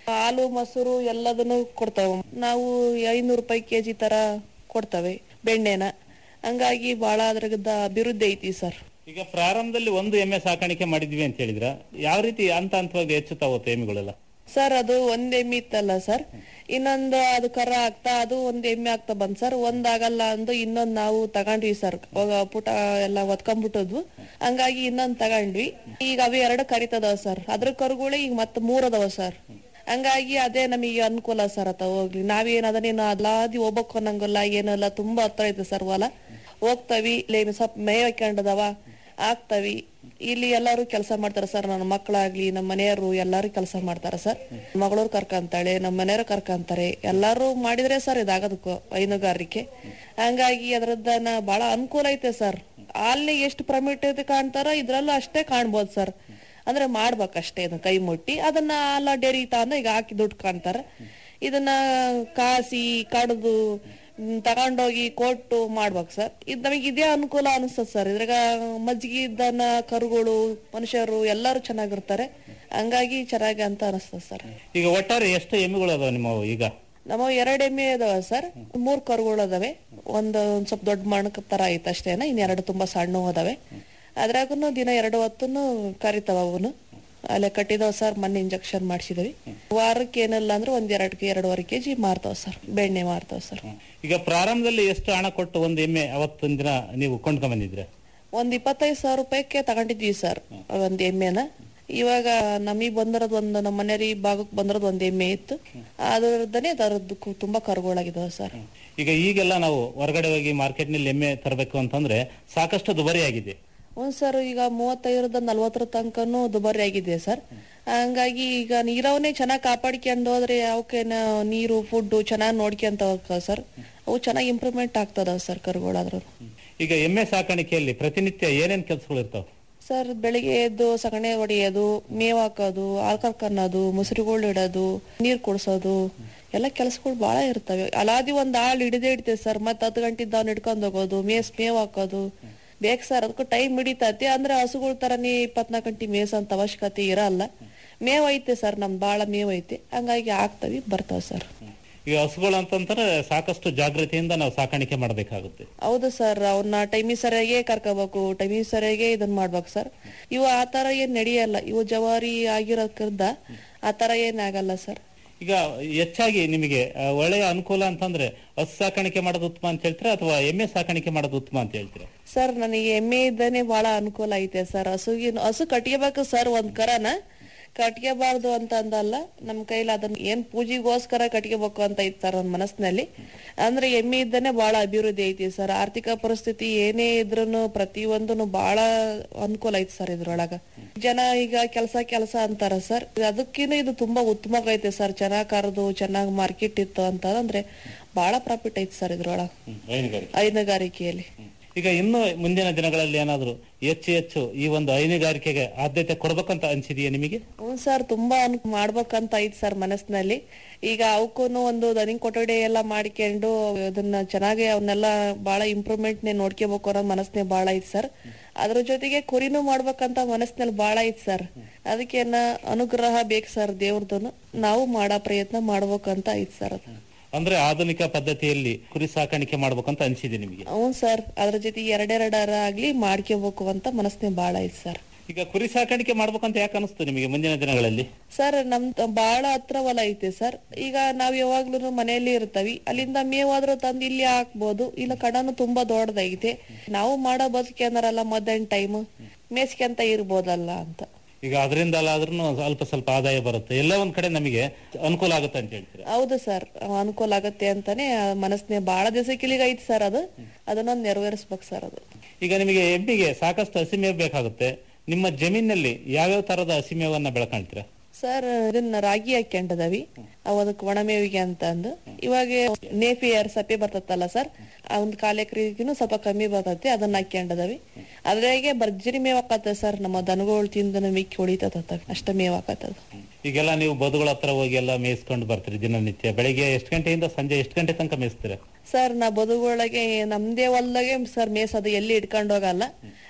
ಹಾಲು ಮೊಸರು ಎಲ್ಲದನ್ನು ಕೊಡ್ತಾವೆ ನಾವು ಐನೂರು ರೂಪಾಯಿ ಕೆಜಿ ತರ ಕೊಡ್ತವೆ ಬೆಣ್ಣೆನ ಹಂಗಾಗಿ ಬಹಳ ಅದ್ರಗದ ಅಭಿವೃದ್ಧಿ ಐತಿ ಸರ್ ಈಗ ಪ್ರಾರಂಭದಲ್ಲಿ ಒಂದು ಎಮ್ಮೆ ಸಾಕಾಣಿಕೆ ಮಾಡಿದ್ವಿ ಅಂತ ಹೇಳಿದ್ರ ಯಾವ ರೀತಿ ಹಂತ ಹಂತವಾಗಿ ಹೆಚ್ಚುತ್ತಾ ಹೋಗುತ್ತೆ ಎಮ್ಮೆಗಳೆಲ್ಲ ಸರ್ ಅದು ಒಂದ್ ಎಮ್ಮೆ ಇತ್ತಲ್ಲ ಸರ್ ಇನ್ನೊಂದು ಅದು ಕರ ಆಗ್ತಾ ಅದು ಒಂದ್ ಎಮ್ಮೆ ಆಗ್ತಾ ಬಂದ್ ಸರ್ ಒಂದ್ ಆಗಲ್ಲ ಅಂದು ಇನ್ನೊಂದ್ ನಾವು ತಗೊಂಡ್ವಿ ಸರ್ ಅವಾಗ ಪುಟ ಎಲ್ಲ ಒತ್ಕೊಂಡ್ಬಿಟ್ಟದ್ವು ಹಂಗಾಗಿ ಇನ್ನೊಂದ್ ತಗೊಂಡ್ವಿ ಈಗ ಅವು ಎರಡು ಕರಿತದವ ಸರ್ ಅದ್ರ ಕರುಗಳೇ ಈಗ ಮತ್ತೆ ಮೂರ್ ಅದಾವ ಸರ್ ಹಂಗಾಗಿ ಅದೇ ನಮಗೆ ಅನುಕೂಲ ಸರ್ ಅತ್ತ ಹೋಗ್ಲಿ ನಾವೇನ್ ಅದನ್ನೇನು ಅಲ್ಲಾದಿ ಹೋಗ್ಬೇಕು ಅನ್ನಂಗಿಲ್ಲ ಏನಲ್ಲ ತುಂಬಾ ಹತ್ರ ಐತೆ ಸರ್ ಹೊಲ ಹೋಗ್ತವಿ ಇಲ್ಲಿ ಸ್ವಲ್ಪ ಮೇವ್ ಹಾಕೊಂಡದವ ಆಗ್ತವಿ ಇಲ್ಲಿ ಎಲ್ಲಾರು ಕೆಲಸ ಮಾಡ್ತಾರ ಸರ್ ನನ್ನ ಮಕ್ಕಳಾಗ್ಲಿ ನಮ್ಮ ಮನೆಯವರು ಎಲ್ಲಾರು ಕೆಲಸ ಮಾಡ್ತಾರ ಸರ್ ಮಗಳವ್ರು ಕರ್ಕಂತಾಳೆ ನಮ್ಮ ಮನೆಯವರು ಕರ್ಕಂತಾರೆ ಎಲ್ಲಾರು ಮಾಡಿದ್ರೆ ಸರ್ ಇದಾಗೋದಕ್ಕೂ ಹೈನುಗಾರಿಕೆ ಹಂಗಾಗಿ ಅದ್ರದ್ದನ ಬಹಳ ಅನುಕೂಲ ಐತೆ ಸರ್ ಅಲ್ಲಿ ಎಷ್ಟು ಪ್ರಮಿಟ್ ಕಾಣ್ತಾರ ಇದ್ರಲ್ಲೂ ಅಷ್ಟೇ ಕಾಣ್ಬೋದು ಸರ್ ಅಂದ್ರೆ ಮಾಡ್ಬೇಕಷ್ಟೇ ಇದನ್ನ ಕೈ ಮುಟ್ಟಿ ಅದನ್ನ ಅಲ್ಲ ಡೇರಿ ತಂದ ಈಗ ಹಾಕಿ ದುಡ್ಡು ಕಾಣ್ತಾರ ಇದನ್ನ ಕಾಸಿ ಕಡ್ದು ಮ್, ತಗೊಂಡೋಗಿ ಕೊಟ್ಟು ಮಾಡ್ಬೇಕು ಸರ್ ಇದು ನಮಗೆ ಇದೇ ಅನುಕೂಲ ಅನಿಸ್ತದೆ ಸರ್ ಇದ್ರಾಗ ಮಜ್ಜಿಗೆ ದನ ಕರುಗಳು ಮನುಷ್ಯರು ಎಲ್ಲರೂ ಚೆನ್ನಾಗಿರ್ತಾರೆ ಹಂಗಾಗಿ ಚೆನ್ನಾಗಿ ಅಂತ ಅನಿಸ್ತದೆ ಸರ್ ಈಗ ಒಟ್ಟಾರೆ ಎಷ್ಟು ಎಮ್ಮೆಗಳು ಅದಾವ ನಿಮ್ಮ ಈಗ ನಮ್ಮ ಎರಡ್ ಎಮ್ಮೆ ಅದಾವ ಸರ್ ಮೂರ್ ಕರುಗಳು ಅದಾವೆ ಒಂದು ಒಂದ್ ಸ್ವಲ್ಪ ದೊಡ್ಡ ಮಣಕ ತರ ಐತೆ ಅಷ್ಟೇನ ಇನ್ ಎರಡು ತುಂಬಾ ಸಣ್ಣ ಅದಾವೆ ಅದ್ರಾಗನು ದಿನ ಎರಡು ಹೊತ್ತುನು ಕರಿತಾವ ಅವನು ಅಲ್ಲೇ ಕಟ್ಟಿದಾವ ಸರ್ ಮೊನ್ನೆ ಇಂಜೆಕ್ಷನ್ ಮಾಡಿಸಿದವಿ ವಾರಕ್ಕೆ ಏನಿಲ್ಲ ಅಂದ್ರೆ ಒಂದ್ ಎರಡ್ ಎರಡೂವರೆ ಕೆಜಿ ಮಾರ್ತಾವ ಸರ್ ಬೆಣ್ಣೆ ಮಾರ್ತಾವ ಸರ್ ಈಗ ಪ್ರಾರಂಭದಲ್ಲಿ ಎಷ್ಟು ಹಣ ಕೊಟ್ಟು ಒಂದು ಎಮ್ಮೆ ಅವತ್ತಿನ ದಿನ ನೀವು ಕೊಂಡ್ಕೊಂಡ್ ಬಂದಿದ್ರೆ ಒಂದ್ ಇಪ್ಪತ್ತೈದು ಸಾವಿರ ರೂಪಾಯಿಗೆ ತಗೊಂಡಿದ್ವಿ ಸರ್ ಒಂದ್ ಎಮ್ಮೆನ ಇವಾಗ ನಮಗ್ ಬಂದಿರೋದ್ ಒಂದು ನಮ್ಮ ಮನೆಯವ್ರ ಭಾಗಕ್ಕೆ ಬಂದಿರೋದ್ ಒಂದ್ ಎಮ್ಮೆ ಇತ್ತು ಅದ್ರದ್ದನೇ ಅದರದ್ದು ತುಂಬಾ ಕರುಗಳಾಗಿದಾವ ಸರ್ ಈಗ ಈಗೆಲ್ಲ ನಾವು ಹೊರಗಡೆ ಹೋಗಿ ಮಾರ್ಕೆಟ್ ನಲ್ಲಿ ಎಮ್ಮೆ ತರಬೇಕು ಅಂತಂದ್ರೆ ಸಾಕಷ್ಟು ದುಬಾರಿ ಆಗಿದೆ ಹ್ಞೂ ಸರ್ ಈಗ ಮೂವತ್ತೈದರದ ನಲ್ವತ್ತರ ತನಕನೂ ದುಬಾರಿ ಆಗಿದೆ ಸರ್ ಹಂಗಾಗಿ ಈಗ ನೀರವನ್ನೇ ಚೆನ್ನಾಗಿ ಕಾಪಾಡ್ಕೊಂಡು ಹೋದ್ರೆ ಅವಕ್ಕೇನ ನೀರು ಫುಡ್ ಚೆನ್ನಾಗಿ ನೋಡ್ಕೊಂತ ಹೋಗ್ತಾವ ಸರ್ ಅವು ಚೆನ್ನಾಗಿ ಇಂಪ್ರೂವ್ಮೆಂಟ್ ಆಗ್ತದ ಸರ್ ಕರುಗಳಾದ್ರು ಈಗ ಎಮ್ಮೆ ಸಾಕಾಣಿಕೆಯಲ್ಲಿ ಪ್ರತಿನಿತ್ಯ ಏನೇನ್ ಕೆಲಸಗಳು ಇರ್ತಾವ ಸರ್ ಬೆಳಿಗ್ಗೆ ಎದ್ದು ಸಗಣಿ ಹೊಡೆಯೋದು ಮೇವ್ ಹಾಕೋದು ಹಾಲ್ ಕರ್ಕನ್ನೋದು ಮೊಸರುಗಳು ಇಡೋದು ನೀರ್ ಕುಡ್ಸೋದು ಎಲ್ಲ ಕೆಲಸಗಳು ಬಹಳ ಇರ್ತವೆ ಅಲಾದಿ ಒಂದ್ ಆಳ್ ಹಿಡಿದೇ ಹಿಡಿತೇವೆ ಸರ್ ಮತ್ತ್ ಹತ್ತು ಗಂಟೆದ್ದು ಅವ್ನ ಹಿಡ್ಕೊಂಡ್ ಹೋಗೋದು ಮೇಸ್ ಮೇವ್ ಹಾಕೋದು ಬೇಕ್ ಸರ್ ಅದಕ್ಕೂ ಟೈಮ್ ಹಿಡಿತೈತಿ ಅಂದ್ರೆ ಹಸುಗಳ ತರನೇ ಇಪ್ಪತ್ನಾಲ್ಕು ಗಂಟೆ ಮೇಸಂತ ಅವಶ್ಯಕತೆ ಇರಲ್ಲ ಮೇವ್ ಐತೆ ಸರ್ ನಮ್ ಬಾಳ ಮೇವ್ ಐತೆ ಹಂಗಾಗಿ ಆಗ್ತವಿ ಬರ್ತಾವ ಸರ್ ಈಗ ಹಸುಗಳು ಅಂತಂದ್ರೆ ಸಾಕಷ್ಟು ಜಾಗೃತಿಯಿಂದ ನಾವು ಸಾಕಾಣಿಕೆ ಮಾಡಬೇಕಾಗುತ್ತೆ ಹೌದು ಸರ್ ಅವ್ರನ್ನ ಟೈಮಿಗೆ ಸರಿಯಾಗಿ ಕರ್ಕೋಬೇಕು ಟೈಮಿಗೆ ಸರಿಯಾಗಿ ಇದನ್ ಮಾಡ್ಬೇಕು ಸರ್ ಇವು ಆ ತರ ಏನ್ ನಡೆಯಲ್ಲ ಇವು ಜವಾರಿ ಆಗಿರೋದ್ರಿಂದ ಆ ತರ ಏನ್ ಆಗಲ್ಲ ಸರ್ ಈಗ ಹೆಚ್ಚಾಗಿ ನಿಮಗೆ ಆ, ಒಳ್ಳೆಯ ಅನುಕೂಲ ಅಂತಂದ್ರೆ ಹಸು ಸಾಕಾಣಿಕೆ ಮಾಡೋದು ಉತ್ತಮ ಅಂತ ಹೇಳ್ತೀರಾ ಅಥವಾ ಎಮ್ಮೆ ಸಾಕಾಣಿಕೆ ಮಾಡೋದು ಉತ್ತಮ ಅಂತ ಹೇಳ್ತೀರಾ ಸರ್ ನನಗೆ ಎಮ್ಮೆ ಇದ್ದಾನೆ ಬಹಳ ಅನುಕೂಲ ಐತೆ ಸರ್ ಹಸುಗಿನ ಹಸು ಕಟ್ಕೋಬೇಕು ಸರ್ ಒಂದ್ ಕರನ ಕಟ್ಕೋಬಾರ್ದು ಅಂತ ಅಂದಲ್ಲ ನಮ್ ಕೈಲಿ ಅದನ್ನ ಏನ್ ಪೂಜೆಗೋಸ್ಕರ ಕಟ್ಕೋಬೇಕು ಅಂತ ಐತಿ ಸರ್ ಒಂದ್ ಮನಸ್ಸಿನಲ್ಲಿ ಅಂದ್ರೆ ಎಮ್ಮೆ ಇದ್ದಾನೆ ಬಹಳ ಅಭಿವೃದ್ಧಿ ಐತಿ ಸರ್ ಆರ್ಥಿಕ ಪರಿಸ್ಥಿತಿ ಏನೇ ಇದ್ರೂನು ಪ್ರತಿಯೊಂದನು ಬಹಳ ಅನುಕೂಲ ಐತಿ ಸರ್ ಇದ್ರೊಳಗ ಜನ ಈಗ ಕೆಲಸ ಕೆಲಸ ಅಂತಾರ ಸರ್ ಅದಕ್ಕಿಂತ ಇದು ತುಂಬಾ ಉತ್ತಮ ಐತೆ ಸರ್ ಚೆನ್ನಾಗ್ ಕರೆದು ಚೆನ್ನಾಗ್ ಮಾರ್ಕೆಟ್ ಇತ್ತು ಅಂತ ಅಂದ್ರೆ ಬಹಳ ಪ್ರಾಫಿಟ್ ಐತಿ ಸರ್ ಇದ್ರೊಳಗ ಹೈನುಗಾರಿಕೆ ಹೈನುಗಾರಿಕೆಯಲ್ಲಿ ಈಗ ಇನ್ನು ಮುಂದಿನ ದಿನಗಳಲ್ಲಿ ಏನಾದ್ರು ಹೆಚ್ಚು ಹೆಚ್ಚು ಈ ಒಂದು ಹೈನುಗಾರಿಕೆಗೆ ಆದ್ಯತೆ ಕೊಡ್ಬೇಕಂತ ಅನ್ಸಿದೆಯಾ ನಿಮಗೆ ಹ್ಞೂ ಸರ್ ತುಂಬಾ ಅನ್ ಮಾಡ್ಬೇಕಂತ ಐತ್ ಸರ್ ಮನಸ್ಸಿನಲ್ಲಿ ಈಗ ಅವಕ್ಕೂನು ಒಂದು ದನಿಂಗ್ ಕೊಠಡಿ ಎಲ್ಲ ಮಾಡ್ಕೊಂಡು ಅದನ್ನ ಚೆನ್ನಾಗಿ ಅವನ್ನೆಲ್ಲ ಬಹಳ ಇಂಪ್ರೂವ್ಮೆಂಟ್ ನೇ ನೋಡ್ಕೋಬೇಕು ಅನ್ನೋ ಮನಸ್ನೇ ಬಹಳ ಐತ್ ಸರ್ ಅದ್ರ ಜೊತೆಗೆ ಕುರಿನೂ ಮಾಡ್ಬೇಕಂತ ಮನಸ್ಸಿನಲ್ಲಿ ಬಹಳ ಐತ್ ಸರ್ ಅದಕ್ಕೇನ ಅನುಗ್ರಹ ಬೇಕು ಸರ್ ದೇವ್ರದನು ನಾವು ಮಾಡೋ ಪ್ರಯತ್ನ ಮಾಡ್ಬೇಕಂತ ಐತ್ ಸರ್ ಅದು ಅಂದ್ರೆ ಆಧುನಿಕ ಪದ್ಧತಿಯಲ್ಲಿ ಕುರಿ ಸಾಕಾಣಿಕೆ ಮಾಡ್ಬೇಕಂತ ಅನ್ಸಿದೆ ನಿಮಗೆ ಹ್ಞೂ ಸರ್ ಅದ್ರ ಜೊತೆ ಎರಡೆರಡರ ಆಗ್ಲಿ ಮಾಡ್ಕೋಬೇಕು ಅಂತ ಮನಸ್ನೇ ಬಹಳ ಐತ್ ಸರ್ ಈಗ ಕುರಿ ಸಾಕಾಣಿಕೆ ಮಾಡ್ಬೇಕಂತ ಯಾಕೆ ಅನಿಸ್ತು ನಿಮಗೆ ಮುಂದಿನ ದಿನಗಳಲ್ಲಿ ಸರ್ ನಮ್ ಬಹಳ ಹತ್ರ ಹೊಲ ಐತೆ ಸರ್ ಈಗ ನಾವ್ ಯಾವಾಗ್ಲೂ ಮನೆಯಲ್ಲಿ ಇರ್ತಾವಿ ಅಲ್ಲಿಂದ ಮೇವಾದ್ರೂ ತಂದು ಇಲ್ಲಿ ಹಾಕ್ಬೋದು ಇಲ್ಲ ಕಡನು ತುಂಬಾ ದೊಡ್ಡದೈತೆ ನಾವು ಮಾಡೋ ಬದುಕಿ ಅಂದ್ರಲ್ಲ ಮಧ್ಯಾಹ್ನ ಟೈಮ್ ಮೇಸ್ಕೊಂತ ಇರ್ಬೋದಲ್ಲ ಅಂತ ಈಗ ಅದರಿಂದ ಆದ್ರೂ ಅಲ್ಪ ಸ್ವಲ್ಪ ಆದಾಯ ಬರುತ್ತೆ ಎಲ್ಲ ಒಂದ್ ಕಡೆ ನಮಗೆ ಅನುಕೂಲ ಆಗುತ್ತೆ ಅಂತ ಹೇಳ್ತೀರಾ ಹೌದು ಸರ್ ಅನುಕೂಲ ಆಗತ್ತೆ ಅಂತಾನೆ ಮನಸ್ನೇ ಬಹಳ ದಿವಸಕ್ಕಿಲಿಗ ಐತಿ ಸರ್ ಅದು ಅದನ್ನೊಂದು ನೆರವೇರಿಸ್ಬೇಕು ಸರ್ ಅದು ಈಗ ನಿಮಗೆ ಎಮ್ಮಿಗೆ ಸಾಕಷ್ಟು ಹಸಿಮೇವು ಬೇಕಾಗುತ್ತೆ ನಿಮ್ಮ ಜಮೀನಲ್ಲಿ ಯಾವ್ಯಾವ ತರದ ಹಸಿಮೇವನ್ನ ಬೆಳ್ಕೊಂತೀರಾ ಸರ್ ಇದನ್ನ ರಾಗಿ ಹಾಕ್ಯಂಡದವಿ ಅವ್ ಅದಕ್ಕೆ ಒಣಮೇವಿಗೆ ಅಂತ ಅಂದು ಇವಾಗ ನೇಪಿಯರ್ ಸಪ್ಪೆ ಬರ್ತತ್ತಲ್ಲ ಸರ್ ಆ ಒಂದ್ ಕಾಲ್ ಎಕರೆಗಿನೂ ಸ್ವಲ್ಪ ಕಮ್ಮಿ ಬರ್ತೈತಿ ಅದನ್ನ ಹಾಕ್ಯಂಡದವಿ ಅದ್ರಾಗೆ ಭರ್ಜರಿ ಮೇವ್ ಹಾಕತ್ತೆ ಸರ್ ನಮ್ಮ ದನಗಳು ತಿಂದು ಮಿಕ್ಕಿ ಹೊಡಿತದ ಅಷ್ಟ ಮೇವ್ ಹಾಕತ್ತದ ಈಗೆಲ್ಲ ನೀವು ಬದುಗಳ ಹತ್ರ ಹೋಗಿ ಎಲ್ಲ ಮೇಯಿಸ್ಕೊಂಡು ಬರ್ತೀರಿ ದಿನನಿತ್ಯ ಬೆಳಿಗ್ಗೆ ಎಷ್ಟು ಗಂಟೆಯಿಂದ ಸಂಜೆ ಎಷ್ಟು ಗಂಟೆ ತನಕ ಮೇಯಿಸ್ತೀರಾ ಸರ್ ನಾ ಬದುಗೊಳಗೆ ನಮ್ದೇ ಹೊಲ್ದಾಗೆ ಸರ್ ಮೇಸದು ಎಲ್ಲಿ ಇಟ್ಕೊಂಡು ಹೋಗಲ್ಲ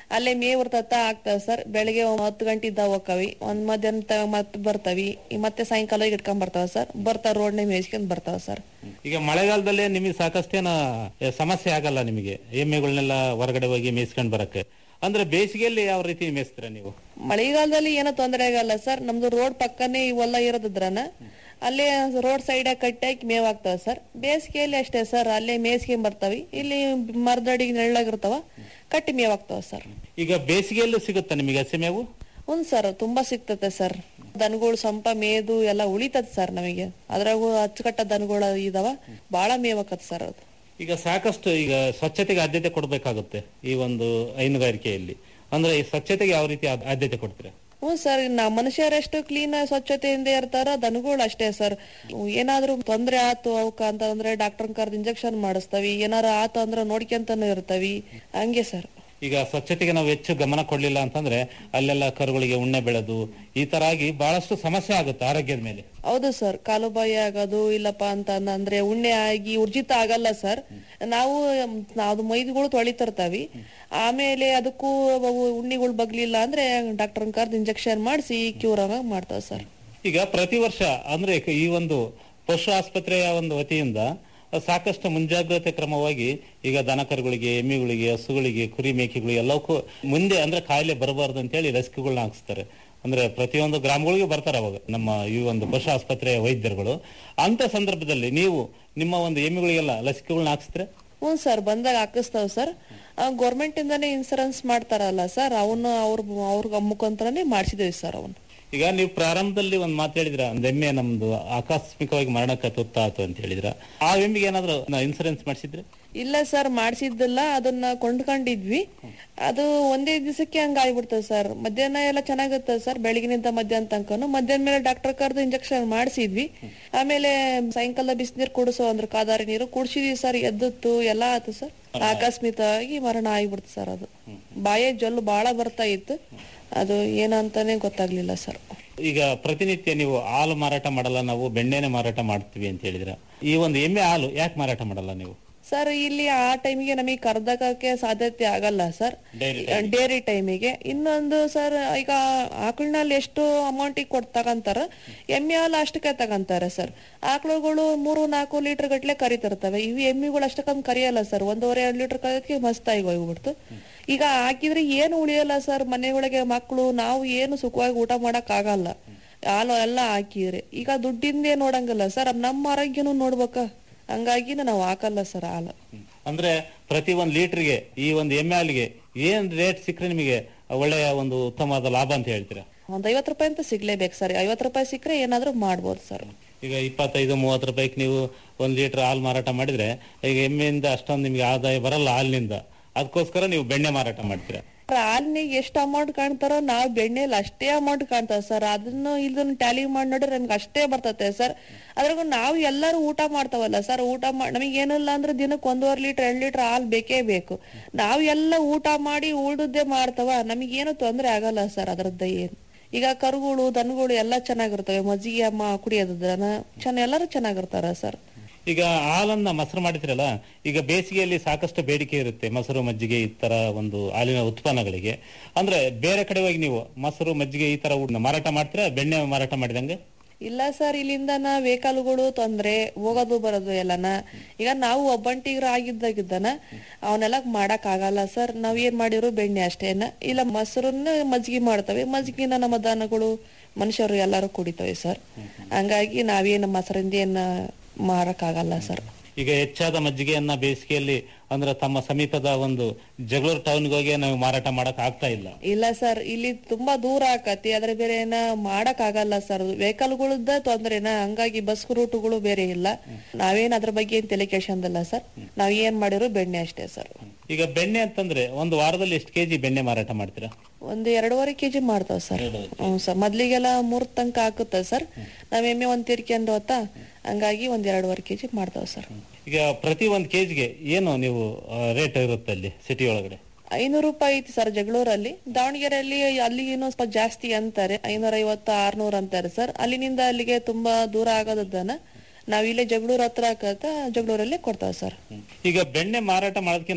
ಅಲ್ಲೇ ಮೇವ್ ಇರ್ತತ ಆಗ್ತಾವ ಸರ್ ಬೆಳಿಗ್ಗೆ ಒಂದ್ ಹತ್ತು ಗಂಟೆ ಇದ್ದಾವ ಹೋಕ್ಕವಿ ಒಂದ್ ಮಧ್ಯಾಹ್ನ ತ- ಮತ್ತ್ ಬರ್ತಾವಿ ಈ ಮತ್ತೆ ಸಾಯಂಕಾಲ ಇಟ್ಕೊಂಡ್ ಬರ್ತಾವ ಸರ್ ಬರ್ತಾವ ರೋಡ್ನೆ ಮೇಯ್ಸ್ಕೊಂಡ್ ಬರ್ತಾವ ಸರ್ ಈಗ ಮಳೆಗಾಲದಲ್ಲಿ ನಿಮಗೆ ಸಾಕಷ್ಟೇನ ಏ, ಸಮಸ್ಯೆ ಆಗಲ್ಲ ನಿಮಗೆ ಎಮ್ಮೆಗಳನ್ನೆಲ್ಲ ಹೊರಗಡೆ ಹೋಗಿ ಮೇಯಿಸ್ಕೊಂಡ್ ಬರಕ್ಕೆ ಅಂದ್ರೆ ಬೇಸಿಗೆಯಲ್ಲಿ ಯಾವ ರೀತಿ ಮೇಯಿಸ್ತೀರಾ ನೀವು ಮಳೆಗಾಲದಲ್ಲಿ ಏನೋ ತೊಂದರೆ ಆಗಲ್ಲ ಸರ್ ನಮ್ದು ರೋಡ್ ಪಕ್ಕನೇ ಇವೆಲ್ಲ ಇರೋದ್ರನ ಅಲ್ಲೇ ರೋಡ್ ಸೈಡ್ ಕಟ್ಟಾಕಿ ಮೇವ್ ಆಗ್ತಾವ ಸರ್ ಬೇಸಿಗೆಯಲ್ಲಿ ಅಷ್ಟೇ ಸರ್ ಅಲ್ಲೇ ಮೇಯ್ಸ್ಕೊಂಡ್ ಬರ್ತಾವಿ ಇಲ್ಲಿ ಮರದಡಿಗೆ ನೆಳ್ಳಾಗಿರ್ತಾವ ಕಟ್ಟಿ ಮೇವ್ ಆಗ್ತಾವ ಸರ್ ಈಗ ಬೇಸಿಗೆಯಲ್ಲೂ ಸಿಗುತ್ತಾ ನಿಮಗೆ ಹಸಿ ಮೇವು ಹ್ಞೂ ಸರ್ ತುಂಬಾ ಸಿಗ್ತತೆ ಸರ್ ದನಗಳು ಸಂಪ ಮೇದು ಎಲ್ಲ ಉಳಿತದ ಸರ್ ನಮಗೆ ಅದ್ರಾಗೂ ಅಚ್ಚುಕಟ್ಟ ದನಗಳು ಇದಾವ ಬಾಳ ಮೇವ್ ಆಕತ್ ಸರ್ ಅದು ಈಗ ಸಾಕಷ್ಟು ಈಗ ಸ್ವಚ್ಛತೆಗೆ ಆದ್ಯತೆ ಕೊಡಬೇಕಾಗುತ್ತೆ ಈ ಒಂದು ಹೈನುಗಾರಿಕೆಯಲ್ಲಿ ಅಂದ್ರೆ ಈ ಸ್ವಚ್ಛತೆಗೆ ಯಾವ ರೀತಿ ಆದ್- ಆದ್ಯತೆ ಕೊಡ್ತೀರಾ ಹ್ಞೂ ಸರ್ ನಾ ಮನುಷ್ಯರೆಷ್ಟು ಕ್ಲೀನ್ ಸ್ವಚ್ಛತೆಯಿಂದ ಇರ್ತಾರ ದನಗಳು ಅಷ್ಟೇ ಸರ್ ಏನಾದ್ರೂ ತೊಂದ್ರೆ ಆತು ಅವಕ್ಕ ಅಂತ ಅಂದ್ರೆ ಡಾಕ್ಟರ್ ಕರ್ದು ಇಂಜೆಕ್ಷನ್ ಮಾಡಿಸ್ತಾವಿ ಏನಾರ ಆತು ಅಂದ್ರೆ ನೋಡ್ಕೊಂತಾನು ಇರ್ತಾವಿ ಹಂಗೆ ಸರ್ ಈಗ ಸ್ವಚ್ಛತೆಗೆ ನಾವು ಹೆಚ್ಚು ಗಮನ ಕೊಡ್ಲಿಲ್ಲ ಅಂತಂದ್ರೆ ಅಲ್ಲೆಲ್ಲ ಕರುಗಳಿಗೆ ಉಣ್ಣೆ ಬೆಳೆದು ಈ ತರ ಆಗಿ ಬಹಳಷ್ಟು ಸಮಸ್ಯೆ ಆಗುತ್ತೆ ಆರೋಗ್ಯದ ಮೇಲೆ ಹೌದು ಸರ್ ಕಾಲು ಬಾಯಿ ಆಗೋದು ಇಲ್ಲಪ್ಪ ಅಂತ ಅಂದ್ರೆ ಉಣ್ಣೆ ಆಗಿ ಉರ್ಜಿತ ಆಗಲ್ಲ ಸರ್ ನಾವು ಮ್, ಅದು ಮೈದುಗಳು ತೊಳಿತಿರ್ತಾವಿ ಆಮೇಲೆ ಅದಕ್ಕೂ ಅವು ಉಣ್ಣಿಗಳು ಬಗ್ಲಿಲ್ಲ ಅಂದ್ರೆ ಡಾಕ್ಟರ್ ಕರ್ದು ಇಂಜೆಕ್ಷನ್ ಮಾಡಿಸಿ ಕ್ಯೂರ್ ಆಗ ಮಾಡ್ತಾವ ಸರ್ ಈಗ ಪ್ರತಿ ವರ್ಷ ಅಂದ್ರೆ ಈ ಒಂದು ಪಶು ಆಸ್ಪತ್ರೆಯ ಒಂದು ವತಿಯಿಂದ ಸಾಕಷ್ಟು ಮುಂಜಾಗ್ರತೆ ಕ್ರಮವಾಗಿ ಈಗ ದನ ಕರುಗಳಿಗೆ ಎಮ್ಮಿಗಳಿಗೆ ಹಸುಗಳಿಗೆ ಕುರಿ ಮೇಕೆಗಳಿಗೆ ಎಲ್ಲಕ್ಕೂ ಮುಂದೆ ಅಂದ್ರೆ ಕಾಯಿಲೆ ಬರಬಾರ್ದು ಅಂತೇಳಿ ಲಸಿಕೆಗಳನ್ನ ಹಾಕಿಸ್ತಾರೆ ಅಂದ್ರೆ ಪ್ರತಿಯೊಂದು ಗ್ರಾಮಗಳಿಗೆ ಬರ್ತಾರೆ ಅವಾಗ ನಮ್ಮ ಈ ಒಂದು ಪಶು ಆಸ್ಪತ್ರೆಯ ವೈದ್ಯರುಗಳು ಅಂತ ಸಂದರ್ಭದಲ್ಲಿ ನೀವು ನಿಮ್ಮ ಒಂದು ಎಮ್ಮಿಗಳಿಗೆಲ್ಲ ಲಸಿಕೆಗಳನ್ನ ಹಾಕಿಸ್ತಾರೆ ಹ್ಞೂ ಸರ್ ಬಂದಾಗ ಹಾಕಿಸ್ತಾವ್ ಸರ್ ಗೌರ್ಮೆಂಟ್ ಇಂದಾನೇ ಇನ್ಸೂರೆನ್ಸ್ ಮಾಡ್ತಾರಲ್ಲ ಸರ್ ಅವನ್ನ ಅವ್ರ ಅವ್ರ ಮುಖಾಂತರನೇ ಮಾಡಿಸಿದೇವಿ ಸರ್ ಅವನ್ನ ಈಗ ನೀವು ಪ್ರಾರಂಭದಲ್ಲಿ ಒಂದ್ ಮಾತು ಹೇಳಿದ್ರ ಒಂದ್ ಎಮ್ಮೆ ನಮ್ದು ಆಕಸ್ಮಿಕವಾಗಿ ಮರಣಕ್ಕೆ ತುತ್ತಾತು ಅಂತ ಹೇಳಿದ್ರ ಆ ಎಮ್ಮಿಗೆ ಏನಾದ್ರು ಇನ್ಸೂರೆನ್ಸ್ ಮಾಡಿಸಿದ್ರೆ ಇಲ್ಲ ಸರ್ ಮಾಡಿಸಿದ್ದಿಲ್ಲ ಅದನ್ನ ಕೊಂಡ್ಕೊಂಡಿದ್ವಿ ಅದು ಒಂದೇ ದಿವಸಕ್ಕೆ ಹಂಗ ಆಗ್ಬಿಡ್ತದೆ ಸರ್ ಮಧ್ಯಾಹ್ನ ಎಲ್ಲ ಚೆನ್ನಾಗಿರ್ತದೆ ಸರ್ ಬೆಳಗಿನಿಂದ ಮಧ್ಯಾಹ್ನ ತನಕನು ಮಧ್ಯಾಹ್ನ ಮೇಲೆ ಡಾಕ್ಟರ್ ಕರ್ದು ಇಂಜೆಕ್ಷನ್ ಮಾಡಿಸಿದ್ವಿ ಆಮೇಲೆ ಸಾಯಂಕಾಲ ಬಿಸಿನೀರು ಕುಡಿಸೋ ಅಂದ್ರೆ ಕಾದಾರಿ ನೀರು ಕುಡಿಸಿದ್ವಿ ಸರ್ ಎದ್ದಿತ್ತು ಎಲ್ಲ ಆಯ್ತು ಸರ್ ಆಕಸ್ಮಿಕವಾಗಿ ಮರಣ ಆಗ್ಬಿಡ್ತು ಸರ್ ಅದು ಬಾಯೇ ಜೊಲ್ಲು ಬಾಳ ಬರ್ತಾ ಇತ್ತು ಅದು ಏನಂತಾನೆ ಗೊತ್ತಾಗ್ಲಿಲ್ಲ ಸರ್ ಈಗ ಪ್ರತಿನಿತ್ಯ ನೀವು ಹಾಲು ಮಾರಾಟ ಮಾಡಲ್ಲ ನಾವು ಬೆಣ್ಣೆನೆ ಮಾರಾಟ ಮಾಡ್ತೀವಿ ಅಂತ ಹೇಳಿದ್ರ ಈ ಒಂದು ಎಮ್ಮೆ ಹಾಲು ಯಾಕೆ ಮಾರಾಟ ಮಾಡಲ್ಲ ನೀವು ಸರ್ ಇಲ್ಲಿ ಆ ಟೈಮಿಗೆ ನಮಗೆ ಕರ್ದಕಕ್ಕೆ ಸಾಧ್ಯತೆ ಆಗಲ್ಲ ಸರ್ ಡೇರಿ ಟೈಮಿಗೆ ಇನ್ನೊಂದು ಸರ್ ಈಗ ಆಕಳಿನಲ್ಲಿ ಎಷ್ಟು ಅಮೌಂಟಿಗೆ ಕೊಟ್ಟು ತಗಂತಾರ ಎಮ್ಮೆ ಹಾಲು ಅಷ್ಟಕ್ಕೆ ತಗಂತಾರೆ ಸರ್ ಆಕಳುಗಳು ಮೂರು ನಾಲ್ಕು ಲೀಟರ್ ಗಟ್ಲೆ ಕರಿತಿರ್ತವೆ ಇವು ಎಮ್ಮಿಗಳು ಅಷ್ಟಕ್ಕೊಂದು ಕರಿಯಲ್ಲ ಸರ್ ಒಂದೂವರೆ ಎರಡು ಲೀಟರ್ ಕರಿಯೋದಕ್ಕೆ ಮಸ್ತಾಗಿ ಹೋಗ್ಬಿಡ್ತು ಈಗ ಹಾಕಿದ್ರೆ ಏನು ಉಳಿಯಲ್ಲ ಸರ್ ಮನೆಯೊಳಗೆ ಮಕ್ಕಳು ನಾವು ಏನು ಸುಖವಾಗಿ ಊಟ ಮಾಡಕ್ ಆಗಲ್ಲ ಹಾಲು ಎಲ್ಲ ಹಾಕಿದ್ರೆ ಈಗ ದುಡ್ಡಿಂದೇ ನೋಡಂಗಿಲ್ಲ ಸರ್ ನಮ್ಮ ಆರೋಗ್ಯನೂ ನೋಡ್ಬೇಕ ಹಂಗಾಗಿ ನಾವು ಹಾಕಲ್ಲ ಸರ್ ಹಾಲು ಅಂದ್ರೆ ಪ್ರತಿ ಒಂದ್ ಲೀಟರ್ಗೆ ಈ ಒಂದು ಎಮ್ಮೆ ಹಾಲಿಗೆ ಏನ್ ರೇಟ್ ಸಿಕ್ಕರೆ ನಿಮಗೆ ಒಳ್ಳೆಯ ಒಂದು ಉತ್ತಮವಾದ ಲಾಭ ಅಂತ ಹೇಳ್ತೀರಾ ಒಂದ್ ಐವತ್ ರೂಪಾಯಿ ಅಂತ ಸಿಗ್ಲೇಬೇಕು ಸರ್ ಐವತ್ ರೂಪಾಯಿ ಸಿಕ್ಕರೆ ಏನಾದ್ರೂ ಮಾಡ್ಬೋದು ಸರ್ ಈಗ ಇಪ್ಪತ್ತೈದು ಮೂವತ್ತು ರೂಪಾಯಿಗೆ ನೀವು ಒಂದ್ ಲೀಟರ್ ಹಾಲು ಮಾರಾಟ ಮಾಡಿದ್ರೆ ಈಗ ಎಮ್ಮೆಯಿಂದ ಅಷ್ಟೊಂದು ನಿಮ್ಗೆ ಆದಾಯ ಬರಲ್ಲ ಹಾಲಿನಿಂದ ಅದಕ್ಕೋಸ್ಕರ ನೀವು ಬೆಣ್ಣೆ ಮಾರಾಟ ಮಾಡ್ತೀರಾ ಹಾಲಿನಿಗೆ ಎಷ್ಟು ಅಮೌಂಟ್ ಕಾಣ್ತಾರೋ ನಾವು ಬೆಣ್ಣೆಲಿ ಅಷ್ಟೇ ಅಮೌಂಟ್ ಕಾಣ್ತಾವ ಸರ್ ಅದನ್ನು ಇದನ್ನ ಟ್ಯಾಲಿ ಮಾಡಿ ನೋಡಿದ್ರೆ ನಮ್ಗೆ ಅಷ್ಟೇ ಬರ್ತತೆ ಸರ್ ಅದ್ರಾಗ ನಾವು ಎಲ್ಲರೂ ಊಟ ಮಾಡ್ತಾವಲ್ಲ ಸರ್ ಊಟ ಮಾಡಿ ನಮಗೆ ಏನಿಲ್ಲ ಅಂದ್ರೆ ದಿನಕ್ಕೆ ಒಂದೂವರೆ ಲೀಟರ್ ಎರಡು ಲೀಟರ್ ಹಾಲು ಬೇಕೇ ಬೇಕು ನಾವು ಎಲ್ಲ ಊಟ ಮಾಡಿ ಉಳ್ದದ್ದೇ ಮಾಡ್ತಾವ ನಮಗೇನು ತೊಂದ್ರೆ ಆಗಲ್ಲ ಸರ್ ಅದ್ರದ್ದು ಏನು ಈಗ ಕರುಗಳು ದನಗಳು ಎಲ್ಲ ಚೆನ್ನಾಗಿರ್ತವೆ ಮಜ್ಜಿಗೆ ಅಮ್ಮ ಕುಡಿಯೋದನ್ನ ಚೆನ್ನ ಎಲ್ಲರೂ ಚೆನ್ನಾಗಿರ್ತಾರ ಸರ್ ಈಗ ಹಾಲನ್ನ ಮೊಸರು ಮಾಡಿದ್ರಲ್ಲ ಈಗ ಬೇಸಿಗೆಯಲ್ಲಿ ಸಾಕಷ್ಟು ಬೇಡಿಕೆ ಇರುತ್ತೆ ಮೊಸರು ಮಜ್ಜಿಗೆ ಈ ತರ ಒಂದು ಹಾಲಿನ ಉತ್ಪನ್ನಗಳಿಗೆ ಅಂದ್ರೆ ಬೇರೆ ಕಡೆ ಹೋಗಿ ನೀವು ಮೊಸರು ಮಜ್ಜಿಗೆ ಈ ತರ ಊಟ ಮಾರಾಟ ಮಾಡ್ತೀರಾ ಬೆಣ್ಣೆ ಮಾರಾಟ ಮಾಡಿದಂಗೆ ಇಲ್ಲ ಸರ್ ಇಲ್ಲಿಂದನ ವೆಹಿಕಲ್ಗಳು ತೊಂದ್ರೆ ಹೋಗೋದು ಬರೋದು ಎಲ್ಲನ ಈಗ ನಾವು ಒಬ್ಬಂಟಿಗ್ರ ಆಗಿದ್ದಾಗಿದ್ದಾನ ಅವನ್ನೆಲ್ಲ ಮಾಡಕ್ ಆಗಲ್ಲ ಸರ್ ನಾವ್ ಏನ್ ಮಾಡಿರೋ ಬೆಣ್ಣೆ ಅಷ್ಟೇನ ಇಲ್ಲ ಮೊಸರನ್ನ ಮಜ್ಜಿಗೆ ಮಾಡ್ತವೆ ಮಜ್ಜಿಗೆನ ನಮ್ಮ ದನಗಳು ಮನುಷ್ಯರು ಎಲ್ಲಾರು ಕುಡಿತವೆ ಸರ್ ಹಂಗಾಗಿ ನಾವೇನು ಮೊಸರಿಂದ ಏನ್ ಮಾರಕ್ ಆಗಲ್ಲ ಸರ್ ಈಗ ಹೆಚ್ಚಾದ ಮಜ್ಜಿಗೆಯನ್ನ ಬೇಸಿಗೆಯಲ್ಲಿ ಅಂದ್ರೆ ತಮ್ಮ ಸಮೀಪದ ಒಂದು ಜಗಳೂರು ಟೌನ್ಗೆ ಹೋಗಿ ನಾವು ಮಾರಾಟ ಮಾಡಕ್ ಆಗ್ತಾ ಇಲ್ಲ ಇಲ್ಲ ಸರ್ ಇಲ್ಲಿ ತುಂಬಾ ದೂರ ಆಕತಿ ಅದ್ರ ಬೇರೆ ಏನ ಮಾಡಕ್ ಆಗಲ್ಲ ಸರ್ ವೆಹಿಕಲ್ಗಳದ್ದ ತೊಂದ್ರೆನ ಹಂಗಾಗಿ ಬಸ್ ರೂಟ್ಗಳು ಬೇರೆ ಇಲ್ಲ ನಾವೇನ್ ಅದ್ರ ಬಗ್ಗೆ ಏನ್ ತಲೆ ಕೆಡ್ಸಂದಿಲ್ಲ ಸರ್ ನಾವ್ ಏನ್ ಮಾಡಿರೋ ಬೆಣ್ಣೆ ಅಷ್ಟೇ ಸರ್ ಈಗ ಬೆಣ್ಣೆ ಅಂತಂದ್ರೆ ಒಂದು ವಾರದಲ್ಲಿ ಎಷ್ಟು ಕೆಜಿ ಬೆಣ್ಣೆ ಮಾರಾಟ ಮಾಡ್ತೀರಾ ಒಂದ್ ಎರಡೂವರೆ ಕೆಜಿ ಮಾಡ್ತಾವ ಸರ್ ಹ್ಮ್ ಸರ್ ಮೊದ್ಲಿಗೆಲ್ಲ ಮೂರ್ ತನಕ ಹಾಕುತ್ತ ಸರ್ ನಾವ್ ಎಮ್ಮೆ ಒಂದ್ ತೀರ್ಕೊಂಡು ಹೊತ್ತ ಹಂಗಾಗಿ ಒಂದ್ ಎರಡೂವರೆ ಕೆಜಿ ಮಾಡ್ತಾವ ಸರ್ ಈಗ ಪ್ರತಿ ಒಂದ್ ಕೆಜಿಗೆ ಏನು ನೀವು ರೇಟ್ ಇರುತ್ತೆ ಅಲ್ಲಿ ಸಿಟಿ ಒಳಗಡೆ ಐನೂರು ರೂಪಾಯಿ ಐತಿ ಸರ್ ಜಗಳೂರಲ್ಲಿ ದಾವಣಗೆರೆಯಲ್ಲಿ ಅಲ್ಲಿ ಏನೋ ಸ್ವಲ್ಪ ಜಾಸ್ತಿ ಅಂತಾರೆ ಐನೂರ ಐವತ್ತು ಆರ್ನೂರ್ ಅಂತಾರೆ ಸರ್ ಅಲ್ಲಿನಿಂದ ಅಲ್ಲಿಗೆ ತುಂಬಾ ದೂರ ಆಗೋದನ್ನ ನಾವ್ ಇಲ್ಲೇ ಜಗಳೂರ್ ಹತ್ರ ಹಾಕತ್ತ ಜಗಳೂರಲ್ಲೇ ಕೊಡ್ತಾವ ಸರ್ ಈಗ ಬೆಣ್ಣೆ ಮಾರಾಟ ಮಾಡೋದಕ್ಕಿಂತ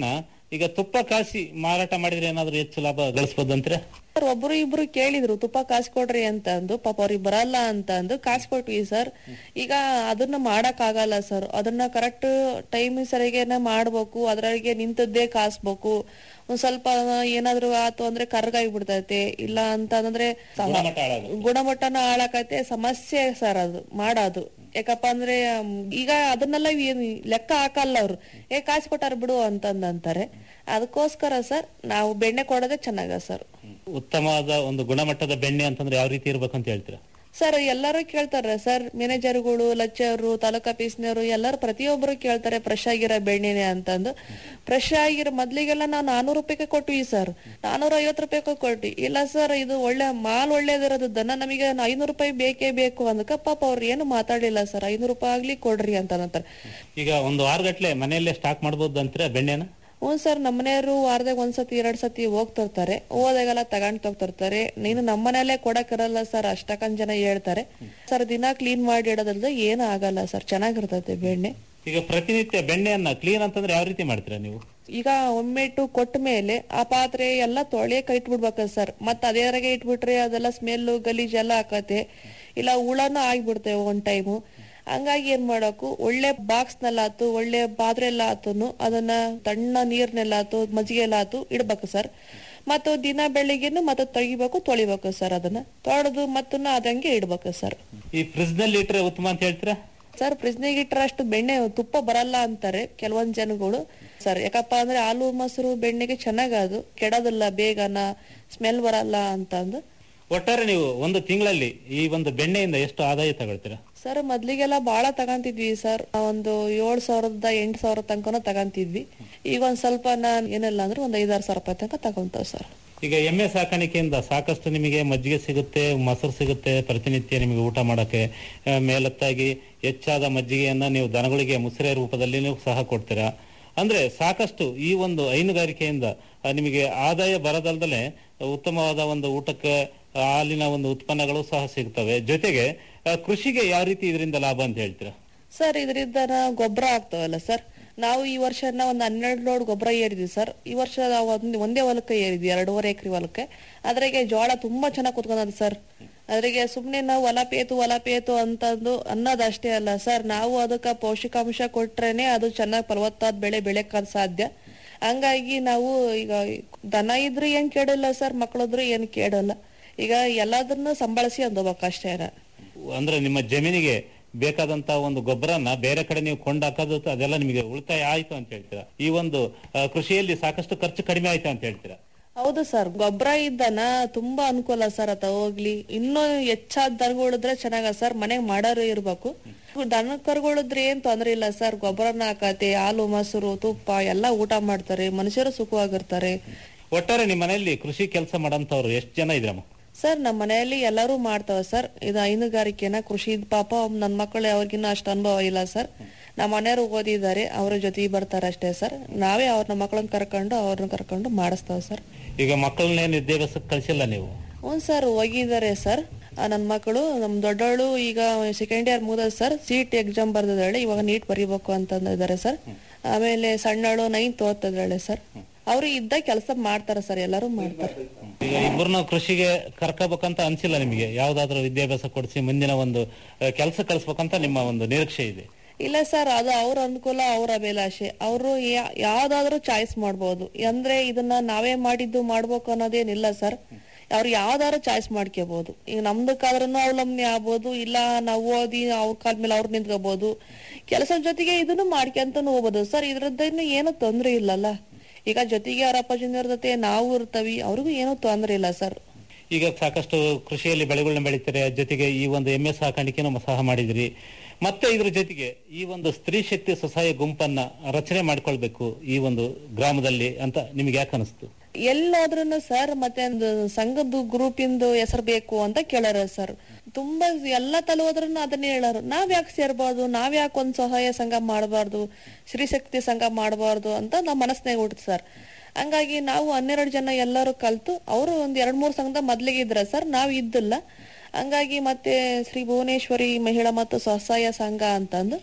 ಈಗ ತುಪ್ಪ ಕಾಸಿ ಮಾರಾಟ ಮಾಡಿದ್ರೆ ಏನಾದ್ರು ಹೆಚ್ಚು ಲಾಭ ಗಳಿಸಬಹುದಂದ್ರೆ ಸರ್ ಒಬ್ರು ಇಬ್ರು ಕೇಳಿದ್ರು ತುಪ್ಪ ಕಾಸು ಕೊಡ್ರಿ ಅಂತ ಅಂದು ಪಾಪ ಅವ್ರಿಗೆ ಬರಲ್ಲ ಅಂತ ಅಂದು ಕಾಸು ಕೊಟ್ವಿ ಸರ್ ಈಗ ಅದನ್ನ ಮಾಡಕ್ ಆಗಲ್ಲ ಸರ್ ಅದನ್ನ ಕರೆಕ್ಟ್ ಟೈಮ್ ಸರಿಗೆನೆ ಮಾಡ್ಬೇಕು ಅದ್ರೊಳಗೆ ನಿಂತದ್ದೇ ಕಾಸ್ಬೇಕು ಒಂದ್ ಸ್ವಲ್ಪ ಏನಾದ್ರು ಆತು ಅಂದ್ರೆ ಕರ್ಗಾಗಿ ಬಿಡ್ತೈತೆ ಇಲ್ಲ ಅಂತ ಅಂದ್ರೆ ಸಮ- ಗುಣಮಟ್ಟ ಹಾಳಾಗುತ್ತೆ. ಗುಣಮಟ್ಟನ ಹಾಳಾಕತ್ತೆ ಸಮಸ್ಯೆ ಸರ್ ಅದು ಮಾಡೋದು ಯಾಕಪ್ಪ ಅಂದ್ರೆ ಮ್, ಈಗ ಅದನ್ನೆಲ್ಲ ಏನ್ ಲೆಕ್ಕ ಹಾಕಲ್ಲ ಅವ್ರು ಏ ಕಾಸು ಕೊಟ್ಟಾರ ಬಿಡು ಅಂತಂದ್ ಅಂತಾರೆ ಅದಕ್ಕೋಸ್ಕರ ಸರ್ ನಾವು ಬೆಣ್ಣೆ ಕೊಡೋದೇ ಚೆನ್ನಾಗ ಸರ್ ಉತ್ತಮವಾದ ಒಂದು ಗುಣಮಟ್ಟದ ಬೆಣ್ಣೆ ಅಂತಂದ್ರೆ ಯಾವ ರೀತಿ ಇರ್ಬೇಕಂತ ಹೇಳ್ತೀರಾ ಸರ್ ಎಲ್ಲರೂ ಕೇಳ್ತಾರೆ ಸರ್ ಮ್ಯಾನೇಜರ್ಗಳು ಲಚ್ಚರು ತಾಲೂಕಾ ಪೀಸ್ನವರು ಎಲ್ಲರೂ ಪ್ರತಿಯೊಬ್ಬರು ಕೇಳ್ತಾರೆ ಫ್ರೆಶ್ ಆಗಿರೋ ಬೆಣ್ಣೆನೆ ಅಂತಂದು ಫ್ರೆಶ್ ಆಗಿರೋ ಮೊದ್ಲಿಗೆಲ್ಲ ನಾವು ನಾನೂರು ರೂಪಾಯಿಗೆ ಕೊಟ್ವಿ ಸರ್ ನಾನೂರ ಐವತ್ತು ರೂಪಾಯಿ ಕೊಟ್ವಿ ಇಲ್ಲ ಸರ್ ಇದು ಒಳ್ಳೆ ಮಾಲ್ ಒಳ್ಳೇದಿರೋದನ್ನ ನಮಗೆ ಐನೂರು ರೂಪಾಯಿ ಬೇಕೇ ಬೇಕು ಅಂದಕ್ಕ ಪಾಪ ಅವ್ರು ಏನು ಮಾತಾಡ್ಲಿಲ್ಲ ಸರ್ ಐನೂರು ರೂಪಾಯಿ ಆಗ್ಲಿ ಕೊಡ್ರಿ ಅಂತ ಅಂತಾರೆ ಈಗ ಒಂದು ವಾರಗಟ್ಲೆ ಮನೆಯಲ್ಲೇ ಸ್ಟಾಕ್ ಮಾಡಬಹುದು ಅಂತೀರಾ ಬೆಣ್ಣೆನ ಹ್ಞೂ ಸರ್ ನಮ್ಮನೆಯವರು ವಾರದಾಗ ಒಂದ್ಸತಿ ಎರಡ್ ಸತಿ ಹೋಗ್ತಿರ್ತಾರೆ ಹೋದಾಗೆಲ್ಲ ತಗೊಂಡ್ ಹೋಗ್ತಿರ್ತಾರೆ ನೀನು ನಮ್ಮನೆಯಲ್ಲೇ ಕೊಡಕ್ಕಿರಲ್ಲ ಸರ್ ಅಷ್ಟಕ್ಕಂದ್ ಜನ ಹೇಳ್ತಾರೆ ಸರ್ ದಿನ ಕ್ಲೀನ್ ಮಾಡಿ ಇಡೋದ್ರದ್ದು ಏನು ಆಗಲ್ಲ ಸರ್ ಚೆನ್ನಾಗಿರ್ತೈತೆ ಬೆಣ್ಣೆ ಈಗ ಪ್ರತಿನಿತ್ಯ ಬೆಣ್ಣೆಯನ್ನ ಕ್ಲೀನ್ ಅಂತಂದ್ರೆ ಯಾವ ರೀತಿ ಮಾಡ್ತೀರಾ ನೀವು ಈಗ ಒಮ್ಮೆ ಇಟ್ಟು ಕೊಟ್ಟ ಮೇಲೆ ಆ ಪಾತ್ರೆ ಎಲ್ಲ ತೊಳೆಯಕ ಇಟ್ಬಿಡ್ಬೇಕು ಸರ್ ಮತ್ತ ಅದೇರಾಗೆ ಇಟ್ಬಿಟ್ರೆ ಅದೆಲ್ಲ ಸ್ಮೆಲ್ ಗಲೀಜ್ ಎಲ್ಲ ಹಾಕತ್ತೆ ಇಲ್ಲ ಹುಳನೂ ಆಗ್ಬಿಡ್ತೇವೆ ಒಂದ್ ಟೈಮು ಹಂಗಾಗಿ ಏನ್ ಮಾಡಕು ಒಳ್ಳೆ ಬಾಕ್ಸ್ ನಲ್ಲಾತು ಒಳ್ಳೆ ಪಾತ್ರೆ ಎಲ್ಲ ಆತುನು ಅದನ್ನ ತಣ್ಣ ನೀರ್ನೆಲ್ಲ ಆತು ಮಜ್ಜಿಗೆ ಎಲ್ಲ ಆತು ಇಡ್ಬೇಕು ಸರ್ ಮತ್ತು ದಿನ ಬೆಳಿಗ್ಗೆನು ಮತ್ತೆ ತೆಗಿಬೇಕು ತೊಳಿಬೇಕು ಸರ್ ಅದನ್ನ ತೊಳೆದು ಮತ್ತನ್ನ ಅದಂಗೆ ಇಡ್ಬೇಕು ಸರ್ ಈ ಫ್ರಿಜ್ ನಲ್ಲಿ ಇಟ್ರೆ ಉತ್ತಮ ಅಂತ ಹೇಳ್ತೀರಾ ಸರ್ ಫ್ರಿಜ್ನಾಗ ಇಟ್ರೆ ಅಷ್ಟು ಬೆಣ್ಣೆ ತುಪ್ಪ ಬರಲ್ಲ ಅಂತಾರೆ ಕೆಲವೊಂದ್ ಜನಗಳು ಸರ್ ಯಾಕಪ್ಪ ಅಂದ್ರೆ ಹಾಲು ಮೊಸರು ಬೆಣ್ಣೆಗೆ ಚೆನ್ನಾಗ ಅದು ಕೆಡೋದಿಲ್ಲ ಬೇಗನ ಸ್ಮೆಲ್ ಬರಲ್ಲ ಅಂತ ಅಂದು ಒಟ್ಟಾರೆ ನೀವು ಒಂದು ತಿಂಗಳಲ್ಲಿ ಈ ಒಂದು ಬೆಣ್ಣೆಯಿಂದ ಎಷ್ಟು ಆದಾಯ ತಗೊಳ್ತೀರಾ ಸರ್ ಮೊದ್ಲಿಗೆಲ್ಲ ಬಾಳ ತಗಂತಿದ್ವಿ ಸರ್ ಒಂದು ಏಳ್ ಸಾವಿರದ ಎಂಟ್ ಸಾವಿರ ತನಕನೂ ತಗಂತಿದ್ವಿ ಈಗ ಒಂದ್ ಸ್ವಲ್ಪ ನಾನ್ ಏನಿಲ್ಲ ಅಂದ್ರೆ ಒಂದ್ ಐದಾರು ಸಾವಿರ ರೂಪಾಯಿ ತನಕ ತಗೊಂತಾವ್ ಸರ್ ಈಗ ಎಮ್ಮೆ ಸಾಕಾಣಿಕೆಯಿಂದ ಸಾಕಷ್ಟು ನಿಮಗೆ ಮಜ್ಜಿಗೆ ಸಿಗುತ್ತೆ ಮೊಸರು ಸಿಗುತ್ತೆ ಪ್ರತಿನಿತ್ಯ ನಿಮಗೆ ಊಟ ಮಾಡಕ್ಕೆ ಆ, ಮೇಲತ್ತಾಗಿ ಹೆಚ್ಚಾದ ಮಜ್ಜಿಗೆಯನ್ನ ನೀವು ದನಗಳಿಗೆ ಮುಸ್ರೆ ರೂಪದಲ್ಲಿ ನೀವು ಸಹ ಕೊಡ್ತೀರಾ ಅಂದ್ರೆ ಸಾಕಷ್ಟು ಈ ಒಂದು ಹೈನುಗಾರಿಕೆಯಿಂದ ಆ, ನಿಮಗೆ ಆದಾಯ ಬರದಲ್ದಲೆ ಉತ್ತಮವಾದ ಒಂದು ಊಟಕ್ಕೆ ಆ, ಹಾಲಿನ ಒಂದು ಉತ್ಪನ್ನಗಳು ಸಹ ಸಿಗ್ತವೆ ಜೊತೆಗೆ ಆ, ಕೃಷಿಗೆ ಯಾವ ರೀತಿ ಇದರಿಂದ ಲಾಭ ಅಂತ ಹೇಳ್ತೀರಾ ಸರ್ ಇದರಿಂದ ಗೊಬ್ಬರ ಆಗ್ತಾವಲ್ಲ ಸರ್ ನಾವು ಈ ವರ್ಷನ ಒಂದ್ ಹನ್ನೆರಡು ಲೋಡ್ ಗೊಬ್ಬರ ಏರಿದ್ವಿ ಸರ್ ಈ ವರ್ಷ ನಾವು ಒಂದ್- ಒಂದೇ ಹೊಲಕ್ಕೆ ಏರಿದ್ವಿ ಎರಡೂವರೆ ಎಕರೆ ಹೊಲಕ್ಕೆ ಅದ್ರಾಗೆ ಜೋಳ ತುಂಬಾ ಚೆನ್ನಾಗಿ ಕುತ್ಕೊಂಡದ ಸರ್ ಅದ್ರಿಗೆ ಸುಮ್ನೆ ನಾವು ಹೊಲ ಪೇತು ಹೊಲ ಪೇತು ಅಂತಂದು ಅನ್ನೋದಷ್ಟೇ ಅಲ್ಲ ಸರ್ ನಾವು ಅದಕ್ಕೆ ಪೌಷ್ಟಿಕಾಂಶ ಕೊಟ್ರೇನೆ ಅದು ಚೆನ್ನಾಗಿ ಫಲವತ್ತಾದ ಬೆಳೆ ಬೆಳೆಕ್ ಸಾಧ್ಯ ಹಂಗಾಗಿ ನಾವು ಈಗ ದನ ಇದ್ರೆ ಏನ್ ಕೇಳಲ್ಲ ಸರ್ ಮಕ್ಕಳಿದ್ರು ಏನ್ ಕೇಳಲ್ಲ ಈಗ ಎಲ್ಲದನ್ನು ಸಂಬಳಿಸಿ ಅಂದೋಗ್ಬೇಕು ಅಷ್ಟೇ ಅಂದ್ರೆ ನಿಮ್ಮ ಜಮೀನಿಗೆ ಬೇಕಾದಂತ ಒಂದು ಗೊಬ್ಬರನ ಬೇರೆ ಕಡೆ ನೀವು ಕೊಂಡಾಕೋದು ಅದೆಲ್ಲ ನಿಮಗೆ ಉಳಿತಾಯ ಆಯ್ತು ಅಂತ ಹೇಳ್ತೀರಾ ಈ ಒಂದು ಆ, ಕೃಷಿಯಲ್ಲಿ ಸಾಕಷ್ಟು ಖರ್ಚು ಕಡಿಮೆ ಆಯ್ತು ಅಂತ ಹೇಳ್ತೀರಾ ಹೌದು ಸರ್ ಗೊಬ್ಬರ ಇದ್ದನ ತುಂಬಾ ಅನುಕೂಲ ಸರ್ ಅತ ಹೋಗ್ಲಿ ಇನ್ನೂ ಹೆಚ್ಚಾದ ದನಗಳಿದ್ರೆ ಚೆನ್ನಾಗ ಸರ್ ಮನೆಗ್ ಮಾಡೋರು ಇರ್ಬೇಕು ದನ ಕರುಗಳಿದ್ರೆ ಏನ್ ತೊಂದ್ರೆ ಇಲ್ಲ ಸರ್ ಗೊಬ್ಬರನ ಹಾಕತೆ ಹಾಲು ಮೊಸರು ತುಪ್ಪ ಎಲ್ಲಾ ಊಟ ಮಾಡ್ತಾರೆ ಮನುಷ್ಯರು ಸುಖವಾಗಿರ್ತಾರೆ ಒಟ್ಟಾರೆ ನಿಮ್ಮ ಮನೆಯಲ್ಲಿ ಕೃಷಿ ಕೆಲಸ ಮಾಡಂತವ್ರು ಎಷ್ಟು ಜನ ಇದ್ರಮ್ಮ ಸರ್ ನಮ್ಮ ಮನೆಯಲ್ಲಿ ಎಲ್ಲರೂ ಮಾಡ್ತಾವ ಸರ್ ಇದು ಹೈನುಗಾರಿಕೆನ ಕೃಷಿ ಪಾಪ ನನ್ ಮಕ್ಕಳು ಅವ್ರಿಗಿನ್ನ ಅಷ್ಟು ಅನುಭವ ಇಲ್ಲ ಸರ್ ನಮ್ಮ ಮನೆಯವರು ಓದಿದ್ದಾರೆ ಅವ್ರ ಜೊತೆಗೆ ಬರ್ತಾರೆ ಅಷ್ಟೇ ಸರ್ ನಾವೇ ಅವ್ರನ್ನ ಮಕ್ಕಳನ್ನ ಕರ್ಕೊಂಡು ಅವ್ರನ್ನ ಕರ್ಕೊಂಡು ಮಾಡಿಸ್ತಾವ ಸರ್ ಈಗ ಮಕ್ಕಳನ್ನೇನು ವಿದ್ಯಾಭ್ಯಾಸಕ್ಕೆ ಕಳಿಸಿಲ್ಲ ನೀವು ಹ್ಞೂ ಸರ್ ಹೋಗಿದ್ದಾರೆ ಸರ್ ನನ್ನ ಮಕ್ಕಳು ನಮ್ ದೊಡ್ಡವಳು ಈಗ ಸೆಕೆಂಡ್ ಇಯರ್ ಮುಗಿದ ಸರ್ ಸಿಟ್ ಎಕ್ಸಾಮ್ ಬರ್ದಿದ್ದಾಳೆ ಇವಾಗ ನೀಟ್ ಬರೀಬೇಕು ಅಂತಂದಿದ್ದಾರೆ ಸರ್ ಆಮೇಲೆ ಸಣ್ಣವಳು ನೈನ್ತ್ ಓದ್ತಿದ್ದಾಳೆ ಸರ್ ಅವ್ರು ಇದ್ದ ಕೆಲಸ ಮಾಡ್ತಾರೆ ಸರ್ ಎಲ್ಲರೂ ಮಾಡ್ತಾರೆ ಈಗ ಇಬ್ಬರನ್ನ ಕೃಷಿಗೆ ಕರ್ಕೋಬೇಕಂತ ಅನ್ಸಿಲ್ಲ ನಿಮಗೆ ಯಾವ್ದಾದ್ರು ವಿದ್ಯಾಭ್ಯಾಸ ಕೊಡಿಸಿ ಮುಂದಿನ ಒಂದು ಕೆಲಸ ಕಳಿಸ್ಬೇಕಂತ ನಿಮ್ಮ ಒಂದು ನಿರೀಕ್ಷೆ ಇದೆ ಇಲ್ಲ ಸರ್ ಅದು ಅವ್ರ ಅನುಕೂಲ ಅವ್ರ ಅಭಿಲಾಷೆ ಅವರು ಯಾವ್ದಾದ್ರು ಚಾಯ್ಸ್ ಮಾಡ್ಬೋದು ಅಂದ್ರೆ ಇದನ್ನ ನಾವೇ ಮಾಡಿದ್ದು ಮಾಡ್ಬೇಕು ಅನ್ನೋದೇನಿಲ್ಲ ಸರ್ ಅವ್ರು ಯಾವ್ದಾದ್ರು ಚಾಯ್ಸ್ ಮಾಡ್ಕೋಬಹುದು ಈಗ ನಮ್ದಕ್ಕಾದ್ರೂ ಅವಲಂಬನೆ ಆಗ್ಬೋದು ಇಲ್ಲ ನಾವು ಓದಿ ಅವ್ರ ಕಾಲ ಮೇಲೆ ಅವ್ರು ನಿಂತ್ಕೋಬಹುದು ಕೆಲಸದ ಜೊತೆಗೆ ಇದನ್ನು ಮಾಡ್ಕೊಂತಾನು ಹೋಗ್ಬೋದು ಸರ್ ಇದ್ರದ್ದೇನು ಏನು ತೊಂದ್ರೆ ಇಲ್ಲಲ್ಲ ಈಗ ಜೊತೆಗೆ ಅವ್ರ ಅಪ್ಪಾಜಿನವ್ರ ಜೊತೆ ನಾವು ಇರ್ತೀವಿ ಅವ್ರಿಗೂ ಏನೂ ತೊಂದ್ರೆ ಇಲ್ಲ ಸರ್ ಈಗ ಸಾಕಷ್ಟು ಕೃಷಿಯಲ್ಲಿ ಬೆಳೆಗಳನ್ನ ಬೆಳೀತಾರೆ ಜೊತೆಗೆ ಈ ಒಂದು ಎಮ್ಮೆ ಸಾಕಾಣಿಕೆನೂ ಸಹ ಮಾಡಿದ್ರಿ ಮತ್ತೆ ಇದ್ರ ಜೊತೆಗೆ ಈ ಒಂದು ಸ್ತ್ರೀ ಶಕ್ತಿ ಸ್ವಸಹಾಯ ಗುಂಪನ್ನ ರಚನೆ ಮಾಡ್ಕೊಳ್ಬೇಕು ಈ ಒಂದು ಗ್ರಾಮದಲ್ಲಿ ಅಂತ ನಿಮ್ಗೆ ಯಾಕೆ ಅನಿಸ್ತು ಎಲ್ಲಾದ್ರೂ ಸರ್ ಮತ್ತೆ ಒಂದು ಸಂಘದ ಗ್ರೂಪ್ ಇಂದು ಹೆಸರು ಬೇಕು ಅಂತ ಕೇಳಾರ ಸರ್ ತುಂಬಾ ಎಲ್ಲ ತಲೆ ಹೋದ್ರೂ ಅದನ್ನೇ ಹೇಳಾರು ನಾವ್ ಯಾಕೆ ಸೇರ್ಬಾರ್ದು ನಾವ್ ಯಾಕೆ ಒಂದ್ ಸಹಾಯ ಸಂಘ ಮಾಡಬಾರ್ದು ಸ್ತ್ರೀಶಕ್ತಿ ಸಂಘ ಮಾಡಬಾರ್ದು ಅಂತ ನಮ್ಮ ಮನಸ್ನಾಗ ಹುಡ್ತು ಸರ್ ಹಂಗಾಗಿ ನಾವು ಹನ್ನೆರಡು ಜನ ಎಲ್ಲರೂ ಕಲ್ತು ಅವರು ಒಂದ್ ಎರಡ್ ಮೂರ್ ಸಂಘದ ಮೊದ್ಲಿಗೆ ಇದ್ರ ಸರ್ ನಾವ್ ಇದ್ದಿಲ್ಲ ಹಂಗಾಗಿ ಮತ್ತೆ ಶ್ರೀ ಭುವನೇಶ್ವರಿ ಮಹಿಳಾ ಮತ್ತು ಸ್ವಸಹಾಯ ಸಂಘ ಅಂತಂದು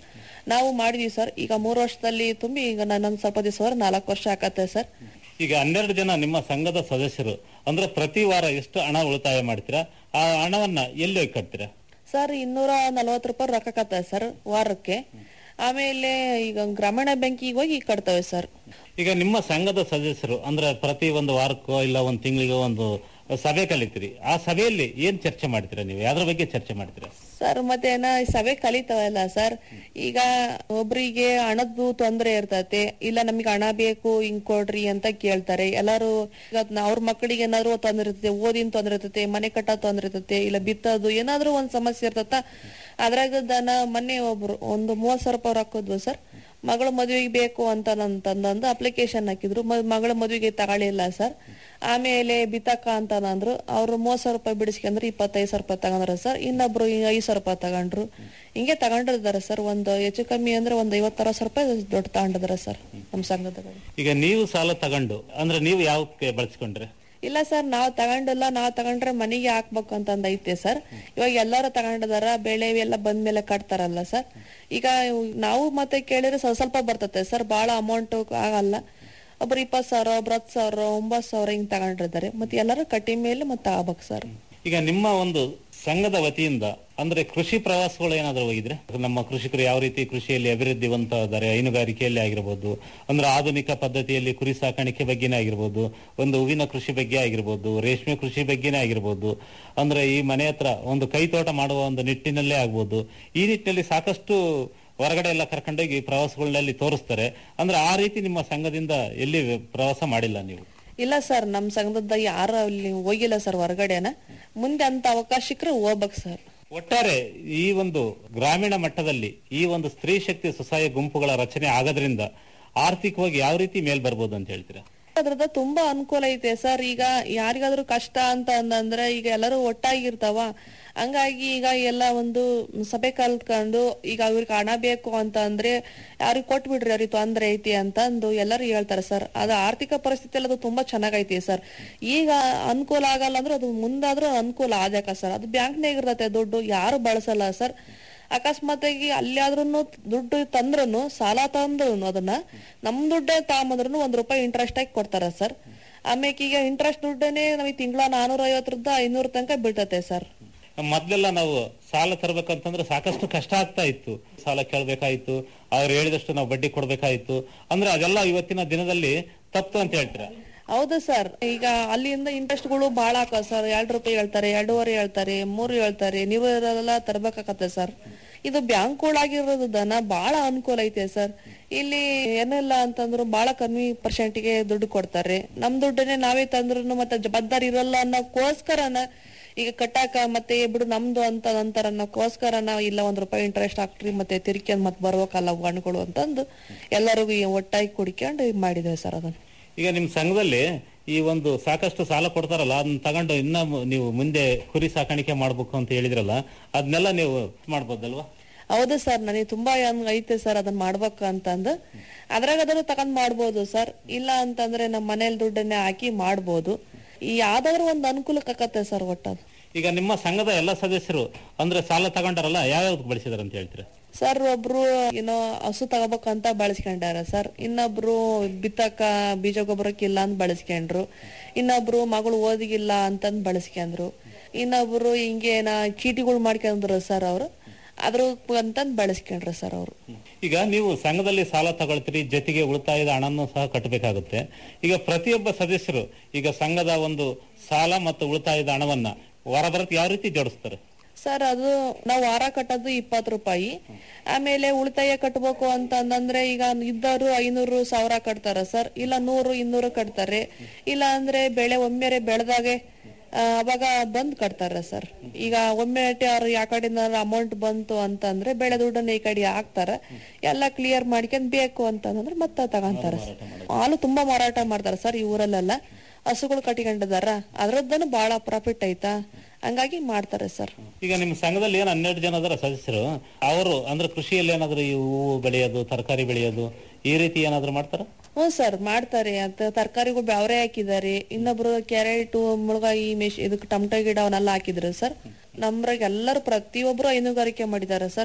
ನಾವು ಮಾಡಿದ್ವಿ ಸರ್ ಈಗ ಮೂರು ವರ್ಷದಲ್ಲಿ ತುಂಬಿ ಈಗ ನನ್ನ ಸ್ವಲ್ಪ ದಿವಸ ನಾಲ್ಕು ವರ್ಷ ಆಕತ್ತೆ ಸರ್ ಈಗ ಹನ್ನೆರಡು ಜನ ನಿಮ್ಮ ಸಂಘದ ಸದಸ್ಯರು ಅಂದ್ರೆ ಪ್ರತಿ ವಾರ ಎಷ್ಟು ಹಣ ಉಳಿತಾಯ ಮಾಡ್ತೀರಾ ಆ ಹಣವನ್ನ ಎಲ್ಲಿ ಹೋಗಿ ಕಟ್ತೀರಾ ಸರ್ ಇನ್ನೂರ ನಲ್ವತ್ತು ರೂಪಾಯಿ ರೊಕ್ಕ ಕಟ್ತಾರೆ ಸರ್ ವಾರಕ್ಕೆ ಆಮೇಲೆ ಈಗ ಗ್ರಾಮೀಣ ಬ್ಯಾಂಕಿಗೆ ಹೋಗಿ ಕಟ್ತೇವೆ ಸರ್ ಈಗ ನಿಮ್ಮ ಸಂಘದ ಸದಸ್ಯರು ಅಂದ್ರೆ ಪ್ರತಿ ಒಂದು ವಾರಕ್ಕೋ ಇಲ್ಲ ಒಂದು ತಿಂಗಳಿಗೋ ಒಂದು ಸಭೆ ಕಲಿತೀರಿ ಆ ಸಭೆಯಲ್ಲಿ ಏನ್ ಚರ್ಚೆ ಮಾಡ್ತೀರಾ ನೀವು ಯಾವ್ದ್ರ ಬಗ್ಗೆ ಚರ್ಚೆ ಮಾಡ್ತೀರಾ ಸರ್ ಮತ್ತೆ ನಾ ಈ ಸಭೆ ಕಲಿತಾವಲ್ಲ ಸರ್ ಈಗ ಒಬ್ರಿಗೆ ಹಣದ್ದು ತೊಂದ್ರೆ ಇರ್ತತೆ ಇಲ್ಲ ನಮಗೆ ಹಣ ಬೇಕು ಹಿಂಗ್ ಕೊಡ್ರಿ ಅಂತ ಕೇಳ್ತಾರೆ ಎಲ್ಲಾರು ಈಗ ನ- ಅವ್ರ ಮಕ್ಕಳಿಗೆ ಏನಾದ್ರು ತೊಂದ್ರೆ ಇರ್ತದೆ ಓದಿನ ತೊಂದ್ರೆ ಇರ್ತದೆ ಮನೆ ಕಟ್ಟ ತೊಂದ್ರೆ ಇರ್ತದೆ ಇಲ್ಲ ಬಿತ್ತದು ಏನಾದ್ರೂ ಒಂದ್ ಸಮಸ್ಯೆ ಇರ್ತತ ಅದ್ರಾಗ ದನ ಮೊನ್ನೆ ಒಬ್ರು ಒಂದು ಮೂವತ್ ಸಾವಿರ ರೂಪಾಯಿ ಹಾಕಿದ್ವು ಸರ್ ಮಗಳ ಮದುವೆಗೆ ಬೇಕು ಅಂತ ಅಂತಂದು ಅಪ್ಲಿಕೇಶನ್ ಹಾಕಿದ್ರು ಮ- ಮಗಳ ಮದುವೆಗೆ ತಗೊಳ್ಳಿಲ್ಲ ಸರ್ ಆಮೇಲೆ ಬಿತ್ತಕ್ಕ ಅಂತ ಅಂದ್ರು ಅವ್ರು ಮೂವತ್ ಸಾವಿರ ರೂಪಾಯಿ ಬಿಡಿಸ್ಕೊಂಡ್ರು ಇಪ್ಪತ್ತೈದು ಸಾವಿರ ರೂಪಾಯಿ ತಗೊಂಡ್ರ ಸರ್ ಇನ್ನೊಬ್ರು ಈಗ ಐದು ಸಾವಿರ ರೂಪಾಯಿ ತಗೊಂಡ್ರು ಹಿಂಗೆ ತಗೊಂಡಿದ್ದಾರೆ ಸರ್ ಒಂದು ಹೆಚ್ಚು ಕಮ್ಮಿ ಅಂದ್ರೆ ಒಂದ್ ಐವತ್ತಾರು ಸಾವಿರ ರೂಪಾಯಿ ದೊಡ್ಡ ತಗೊಂಡಿದಾರೆ ಸರ್ ನಮ್ ಸಂಘದ ಈಗ ನೀವು ಸಾಲ ತಗೊಂಡು ಅಂದ್ರೆ ನೀವು ಯಾವಕ್ಕೆ ಬಳಸ್ಕೊಂಡ್ರೆ ಇಲ್ಲ ಸರ್ ನಾವ್ ತಗೊಂಡಿಲ್ಲ ನಾವ್ ತಗೊಂಡ್ರೆ ಮನೆಗೆ ಹಾಕ್ಬೇಕು ಅಂತಂದ್ ಐತೆ ಸರ್ ಇವಾಗ ಎಲ್ಲಾರು ತಗೊಂಡಿದಾರ ಬೆಳೆ ಎಲ್ಲ ಬಂದ್ಮೇಲೆ ಕಟ್ತಾರಲ್ಲ ಸರ್ ಈಗ ನಾವು ಮತ್ತೆ ಕೇಳಿದ್ರೆ ಸ್ವಲ್ಪ ಸ್ವಲ್ಪ ಬರ್ತತೆ ಸರ್ ಬಹಳ ಅಮೌಂಟ್ ಆಗಲ್ಲ ಒಬ್ರು ಇಪ್ಪತ್ ಸಾವಿರ ಒಬ್ರು ಹತ್ತು ಸಾವಿರ ಒಂಬತ್ ಸಾವಿರ ಹಿಂಗ್ ತಗೊಂಡಿರ್ತಾರೆ ಮತ್ತೆ ಎಲ್ಲರೂ ಕಟ್ಟಿ ಮೇಲೆ ಮತ್ತೆ ಆಗ್ಬೇಕು ಸರ್ ಈಗ ನಿಮ್ಮ ಒಂದು ಸಂಘದ ವತಿಯಿಂದ ಅಂದ್ರೆ ಕೃಷಿ ಪ್ರವಾಸಗಳು ಏನಾದ್ರು ಹೋಗಿದ್ರೆ ನಮ್ಮ ಕೃಷಿಕರು ಯಾವ ರೀತಿ ಕೃಷಿಯಲ್ಲಿ ಅಭಿವೃದ್ಧಿ ಹೊಂದಿದ್ದಾರೆ ಹೈನುಗಾರಿಕೆಯಲ್ಲಿ ಆಗಿರ್ಬೋದು ಅಂದ್ರೆ ಆಧುನಿಕ ಪದ್ಧತಿಯಲ್ಲಿ ಕುರಿ ಸಾಕಾಣಿಕೆ ಬಗ್ಗೆನೇ ಆಗಿರ್ಬೋದು ಒಂದು ಹೂವಿನ ಕೃಷಿ ಬಗ್ಗೆ ಆಗಿರ್ಬೋದು ರೇಷ್ಮೆ ಕೃಷಿ ಬಗ್ಗೆನೇ ಆಗಿರ್ಬೋದು ಅಂದ್ರೆ ಈ ಮನೆ ಹತ್ರ ಒಂದು ಕೈತೋಟ ಮಾಡುವ ಒಂದು ನಿಟ್ಟಿನಲ್ಲೇ ಆಗ್ಬೋದು ಈ ನಿಟ್ಟಿನಲ್ಲಿ ಸಾಕಷ್ಟು ಹೊರಗಡೆ ಎಲ್ಲ ಕರ್ಕೊಂಡೋಗಿ ಪ್ರವಾಸಗಳಲ್ಲಿ ತೋರಿಸ್ತಾರೆ ಅಂದ್ರೆ ಆ ರೀತಿ ನಿಮ್ಮ ಸಂಘದಿಂದ ಎಲ್ಲಿ ಪ್ರವಾಸ ಮಾಡಿಲ್ಲ ನೀವು ಇಲ್ಲ ಸರ್ ನಮ್ ಸಂಘದ ಯಾರು ಅಲ್ಲಿ ಹೋಗಿಲ್ಲ ಸರ್ ಹೊರಗಡೆನ ಮುಂದೆ ಅಂತ ಅವಕಾಶ ಸಿಕ್ಕರೆ ಹೋಗ್ಬೇಕು ಸರ್ ಒಟ್ಟಾರೆ ಈ ಒಂದು ಗ್ರಾಮೀಣ ಮಟ್ಟದಲ್ಲಿ ಈ ಒಂದು ಸ್ತ್ರೀ ಶಕ್ತಿ ಸ್ವಸಹಾಯ ಗುಂಪುಗಳ ರಚನೆ ಆಗೋದ್ರಿಂದ ಆರ್ಥಿಕವಾಗಿ ಯಾವ ರೀತಿ ಮೇಲ್ ಬರ್ಬೋದು ಅಂತ ಹೇಳ್ತೀರಾ ಅದ್ರದ ತುಂಬಾ ಅನುಕೂಲ ಐತೆ ಸರ್ ಈಗ ಯಾರಿಗಾದ್ರೂ ಕಷ್ಟ ಅಂತ ಅಂದಂದ್ರೆ ಈಗ ಎಲ್ಲರೂ ಒಟ್ಟಾಗಿರ್ತಾವ ಹಂಗಾಗಿ ಈಗ ಎಲ್ಲ ಒಂದು ಸಭೆ ಕಲ್ತ್ಕೊಂಡು ಈಗ ಅವ್ರಿಗೆ ಹಣ ಬೇಕು ಅಂತ ಅಂದ್ರೆ ಯಾರಿಗೆ ಕೊಟ್ಬಿಡ್ರಿ ಅವ್ರಿಗೆ ತೊಂದ್ರೆ ಐತಿ ಅಂತ ಅಂದು ಎಲ್ಲರೂ ಹೇಳ್ತಾರೆ ಸರ್ ಅದು ಆರ್ಥಿಕ ಪರಿಸ್ಥಿತಿ ಎಲ್ಲ ಅದು ತುಂಬಾ ಚೆನ್ನಾಗೈತಿ ಸರ್ ಈಗ ಅನುಕೂಲ ಆಗಲ್ಲ ಅಂದ್ರೆ ಅದು ಮುಂದಾದ್ರೂ ಅನುಕೂಲ ಆದ್ಯಾಕ ಸರ್ ಅದು ಬ್ಯಾಂಕ್ನಾಗ ಇರ್ತತೆ ದುಡ್ಡು ಯಾರು ಬಳಸಲ್ಲ ಸರ್ ಅಕಸ್ಮಾತಾಗಿ ಅಲ್ಲಾದ್ರೂ ದುಡ್ಡು ತಂದ್ರೂ ಸಾಲ ತಂದ್ರು ಅದನ್ನ ನಮ್ ದುಡ್ಡೇ ತಾಂಬಂದ್ರು ಒಂದ್ ರೂಪಾಯಿ ಇಂಟ್ರೆಸ್ಟ್ ಆಗಿ ಕೊಡ್ತಾರ ಸರ್ ಆಮೇಲೆ ಈಗ ಇಂಟ್ರೆಸ್ಟ್ ದುಡ್ಡನ್ನೇ ನಮಗೆ ತಿಂಗಳ ನಾನೂರ ಐವತ್ತರಿಂದ ಐನೂರ ತನಕ ಬೀಳ್ತತೆ ಸರ್ ಮೊದ್ಲೆಲ್ಲ ನಾವು ಸಾಲ ತರಬೇಕಂತಂದ್ರೆ ಸಾಕಷ್ಟು ಕಷ್ಟ ಆಗ್ತಾ ಇತ್ತು ಸಾಲ ಕೇಳ್ಬೇಕಾಯ್ತು ಅವ್ರು ಹೇಳಿದಷ್ಟು ನಾವು ಬಡ್ಡಿ ಕೊಡ್ಬೇಕಾಯ್ತು ಅಂದ್ರೆ ಅದೆಲ್ಲ ಇವತ್ತಿನ ದಿನದಲ್ಲಿ ತಪ್ಪು ಅಂತ ಹೇಳ್ತೀರಾ ಹೌದು ಸರ್ ಈಗ ಅಲ್ಲಿಂದ ಇಂಟ್ರೆಸ್ಟ್ಗಳು ಬಹಳ ಹಾಕ ಸರ್ ಎರಡು ರೂಪಾಯಿ ಹೇಳ್ತಾರೆ ಎರಡೂವರೆ ಹೇಳ್ತಾರೆ ಮೂರು ಹೇಳ್ತಾರೆ ನೀವು ಇರೋದೆಲ್ಲ ತರ್ಬೇಕಾಗತ್ತೆ ಸರ್ ಇದು ಬ್ಯಾಂಕ್ಗಳಾಗಿರೋದು ದನ ಬಹಳ ಅನುಕೂಲ ಐತೆ ಸರ್ ಇಲ್ಲಿ ಏನಿಲ್ಲ ಅಂತಂದ್ರು ಬಹಳ ಕಮ್ಮಿ ಪರ್ಸೆಂಟ್ಗೆ ದುಡ್ಡು ಕೊಡ್ತಾರೆ ನಮ್ ದುಡ್ಡನ್ನೇ ನಾವೇ ತಂದ್ರು ಮತ್ತೆ ಜವಾಬ್ದಾರಿ ಇರಲ್ಲ ಅನ್ನೋಕ್ಕೋಸ್ಕರನ ಈಗ ಕಟ್ಟಾಕ ಮತ್ತೆ ಬಿಡು ನಮ್ದು ಅಂತ ಅಂತಾರ ಅನ್ನೋಕ್ಕೋಸ್ಕರ ನಾವು ಇಲ್ಲ ಒಂದ್ ರೂಪಾಯಿ ಇಂಟ್ರೆಸ್ಟ್ ಹಾಕ್ರಿ ಮತ್ತೆ ತಿರ್ಕೊಂಡ್ ಮತ್ತೆ ಬರ್ಬೇಕಲ್ಲ ಹಣ್ಣುಗಳು ಅಂತಂದು ಎಲ್ಲರಿಗೂ ಈ ಒಟ್ಟಾಗಿ ಕುಡಿಕೊಂಡು ಇದ್ ಮಾಡಿದ್ದೇವೆ ಸರ್ ಅದನ್ನ ಈಗ ನಿಮ್ ಸಂಘದಲ್ಲಿ ಈ ಒಂದು ಸಾಕಷ್ಟು ಸಾಲ ಕೊಡ್ತಾರಲ್ಲ ಅದನ್ನ ತಗೊಂಡು ಇನ್ನ ಮು- ನೀವು ಮುಂದೆ ಕುರಿ ಸಾಕಾಣಿಕೆ ಮಾಡ್ಬೇಕು ಅಂತ ಹೇಳಿದ್ರಲ್ಲ ಅದನ್ನೆಲ್ಲ ನೀವು ಮಾಡ್ಬೋದಲ್ವಾ ಹೌದು ಸರ್ ನನಗೆ ತುಂಬಾ ಹಂಗ್ ಐತೆ ಸರ್ ಅದನ್ನ ಮಾಡ್ಬೇಕು ಅಂತಂದು ಅದ್ರಾಗ ಅದನ್ನು ತಗೊಂಡ್ ಮಾಡ್ಬೋದು ಸರ್ ಇಲ್ಲ ಅಂತಂದ್ರೆ ನಮ್ಮ ಮನೇಲಿ ದುಡ್ಡನ್ನೇ ಹಾಕಿ ಮಾಡ್ಬೋದು ಈ ಯಾವ್ದಾದ್ರು ಒಂದ್ ಅನುಕೂಲಕ್ಕೆ ಆಕತ್ತೆ ಸರ್ ಒಟ್ಟದು ಈಗ ನಿಮ್ಮ ಸಂಘದ ಎಲ್ಲ ಸದಸ್ಯರು ಅಂದ್ರೆ ಸಾಲ ತಗೊಂಡಾರಲ್ಲ ಯಾವ್ಯಾವ್ದು ಬಳಸಿದಾರೆ ಅಂತ ಹೇಳ್ತೀರಾ ಸರ್ ಒಬ್ರು ಏನೋ ಹಸು ತಗೋಬೇಕಂತ ಬಳಸ್ಕೊಂಡಾರ ಸರ್ ಇನ್ನೊಬ್ರು ಬಿತ್ತಕ್ಕ ಬೀಜ ಗೊಬ್ಬರಕ್ಕಿಲ್ಲ ಅಂತ ಬಳಸ್ಕೊಂಡ್ರು ಇನ್ನೊಬ್ರು ಮಗಳು ಓದಿಗಿಲ್ಲ ಅಂತಂದ್ ಬಳಸ್ಕೊಂಡ್ರು ಇನ್ನೊಬ್ರು ಹಿಂಗೆ ನಾ ಚೀಟಿಗಳು ಮಾಡ್ಕೊಂಡ್ರು ಸರ್ ಅವ್ರು ಅದ್ರ ಅಂತಂದ್ ಬಳಸ್ಕೊಂಡ್ರು ಸರ್ ಅವ್ರು ಈಗ ನೀವು ಸಂಘದಲ್ಲಿ ಸಾಲ ತಗೊಳ್ತೀರಿ ಜೊತೆಗೆ ಉಳಿತಾಯದ ಹಣವನ್ನು ಸಹ ಕಟ್ಟಬೇಕಾಗುತ್ತೆ ಈಗ ಪ್ರತಿಯೊಬ್ಬ ಸದಸ್ಯರು ಈಗ ಸಂಘದ ಒಂದು ಸಾಲ ಮತ್ತು ಉಳಿತಾಯದ ಹಣವನ್ನ ಹೊರಬರತ್ ಯಾವ ರೀತಿ ಜೋಡಿಸ್ತಾರೆ ಸರ್ ಅದು ನಾವು ವಾರ ಕಟ್ಟೋದು ಇಪ್ಪತ್ತು ರೂಪಾಯಿ ಆಮೇಲೆ ಉಳಿತಾಯ ಕಟ್ಬೇಕು ಅಂತ ಅಂದಂದ್ರೆ ಈಗ ಇದ್ದವರು ಐನೂರು ಸಾವಿರ ಕಟ್ತಾರ ಸರ್ ಇಲ್ಲ ನೂರು ಇನ್ನೂರು ಕಟ್ತಾರೆ ಇಲ್ಲ ಅಂದ್ರೆ ಬೆಳೆ ಒಮ್ಮೆರೆ ಬೆಳೆದಾಗೆ ಆ, ಅವಾಗ ಬಂದ್ ಕಟ್ತಾರ ಸರ್ ಈಗ ಒಮ್ಮೆ ಅವ್ರು ಯಾ ಕಡೆಯಿಂದ ಅಮೌಂಟ್ ಬಂತು ಅಂತಂದ್ರೆ ಬೆಳೆ ದುಡ್ಡನ್ನ ಈ ಕಡೆ ಹಾಕ್ತಾರ ಎಲ್ಲ ಕ್ಲಿಯರ್ ಮಾಡ್ಕೊಂಡ್ ಬೇಕು ಅಂತಂದ್ರೆ ಮತ್ತೆ ತಗೊಂತಾರ ಹಾಲು ತುಂಬಾ ಮಾರಾಟ ಮಾಡ್ತಾರ ಸರ್ ಈ ಊರಲ್ಲೆಲ್ಲ ಹಸುಗಳು ಕಟ್ಟಿಕೊಂಡಿದಾರ ಅದ್ರದ್ದನು ಬಹಳ ಪ್ರಾಫಿಟ್ ಐತಾ ಹಂಗಾಗಿ ಮಾಡ್ತಾರೆ ಸರ್ ಈಗ ನಿಮ್ಮ ಸಂಘದಲ್ಲಿ ಏನು ಹನ್ನೆರಡು ಜನ ಅದರ ಸದಸ್ಯರು ಅವರು ಅಂದ್ರೆ ಕೃಷಿಯಲ್ಲಿ ಏನಾದ್ರು ಈ ಹೂವು ಬೆಳೆಯೋದು ತರಕಾರಿ ಬೆಳೆಯೋದು ಈ ರೀತಿ ಏನಾದ್ರು ಮಾಡ್ತಾರ ಹ್ಞೂ ಸರ್ ಮಾಡ್ತಾರೆ ಅಂತ ತರಕಾರಿಗಳು ಬ್ಯಾವ್ರೆ ಹಾಕಿದ್ದಾರೆ ಇನ್ನೊಬ್ರು ಕ್ಯಾರೆಟ್ ಮುಳುಗಾಯಿ ಮೆಶ್ ಇದಕ್ಕೆ ಟಮಟೊ ಗಿಡ ಅವನ್ನೆಲ್ಲ ಹಾಕಿದ್ರು ಸರ್ ನಮ್ರಾಗ ಎಲ್ಲರೂ ಪ್ರತಿಯೊಬ್ರು ಹೈನುಗಾರಿಕೆ ಮಾಡಿದ್ದಾರೆ ಸರ್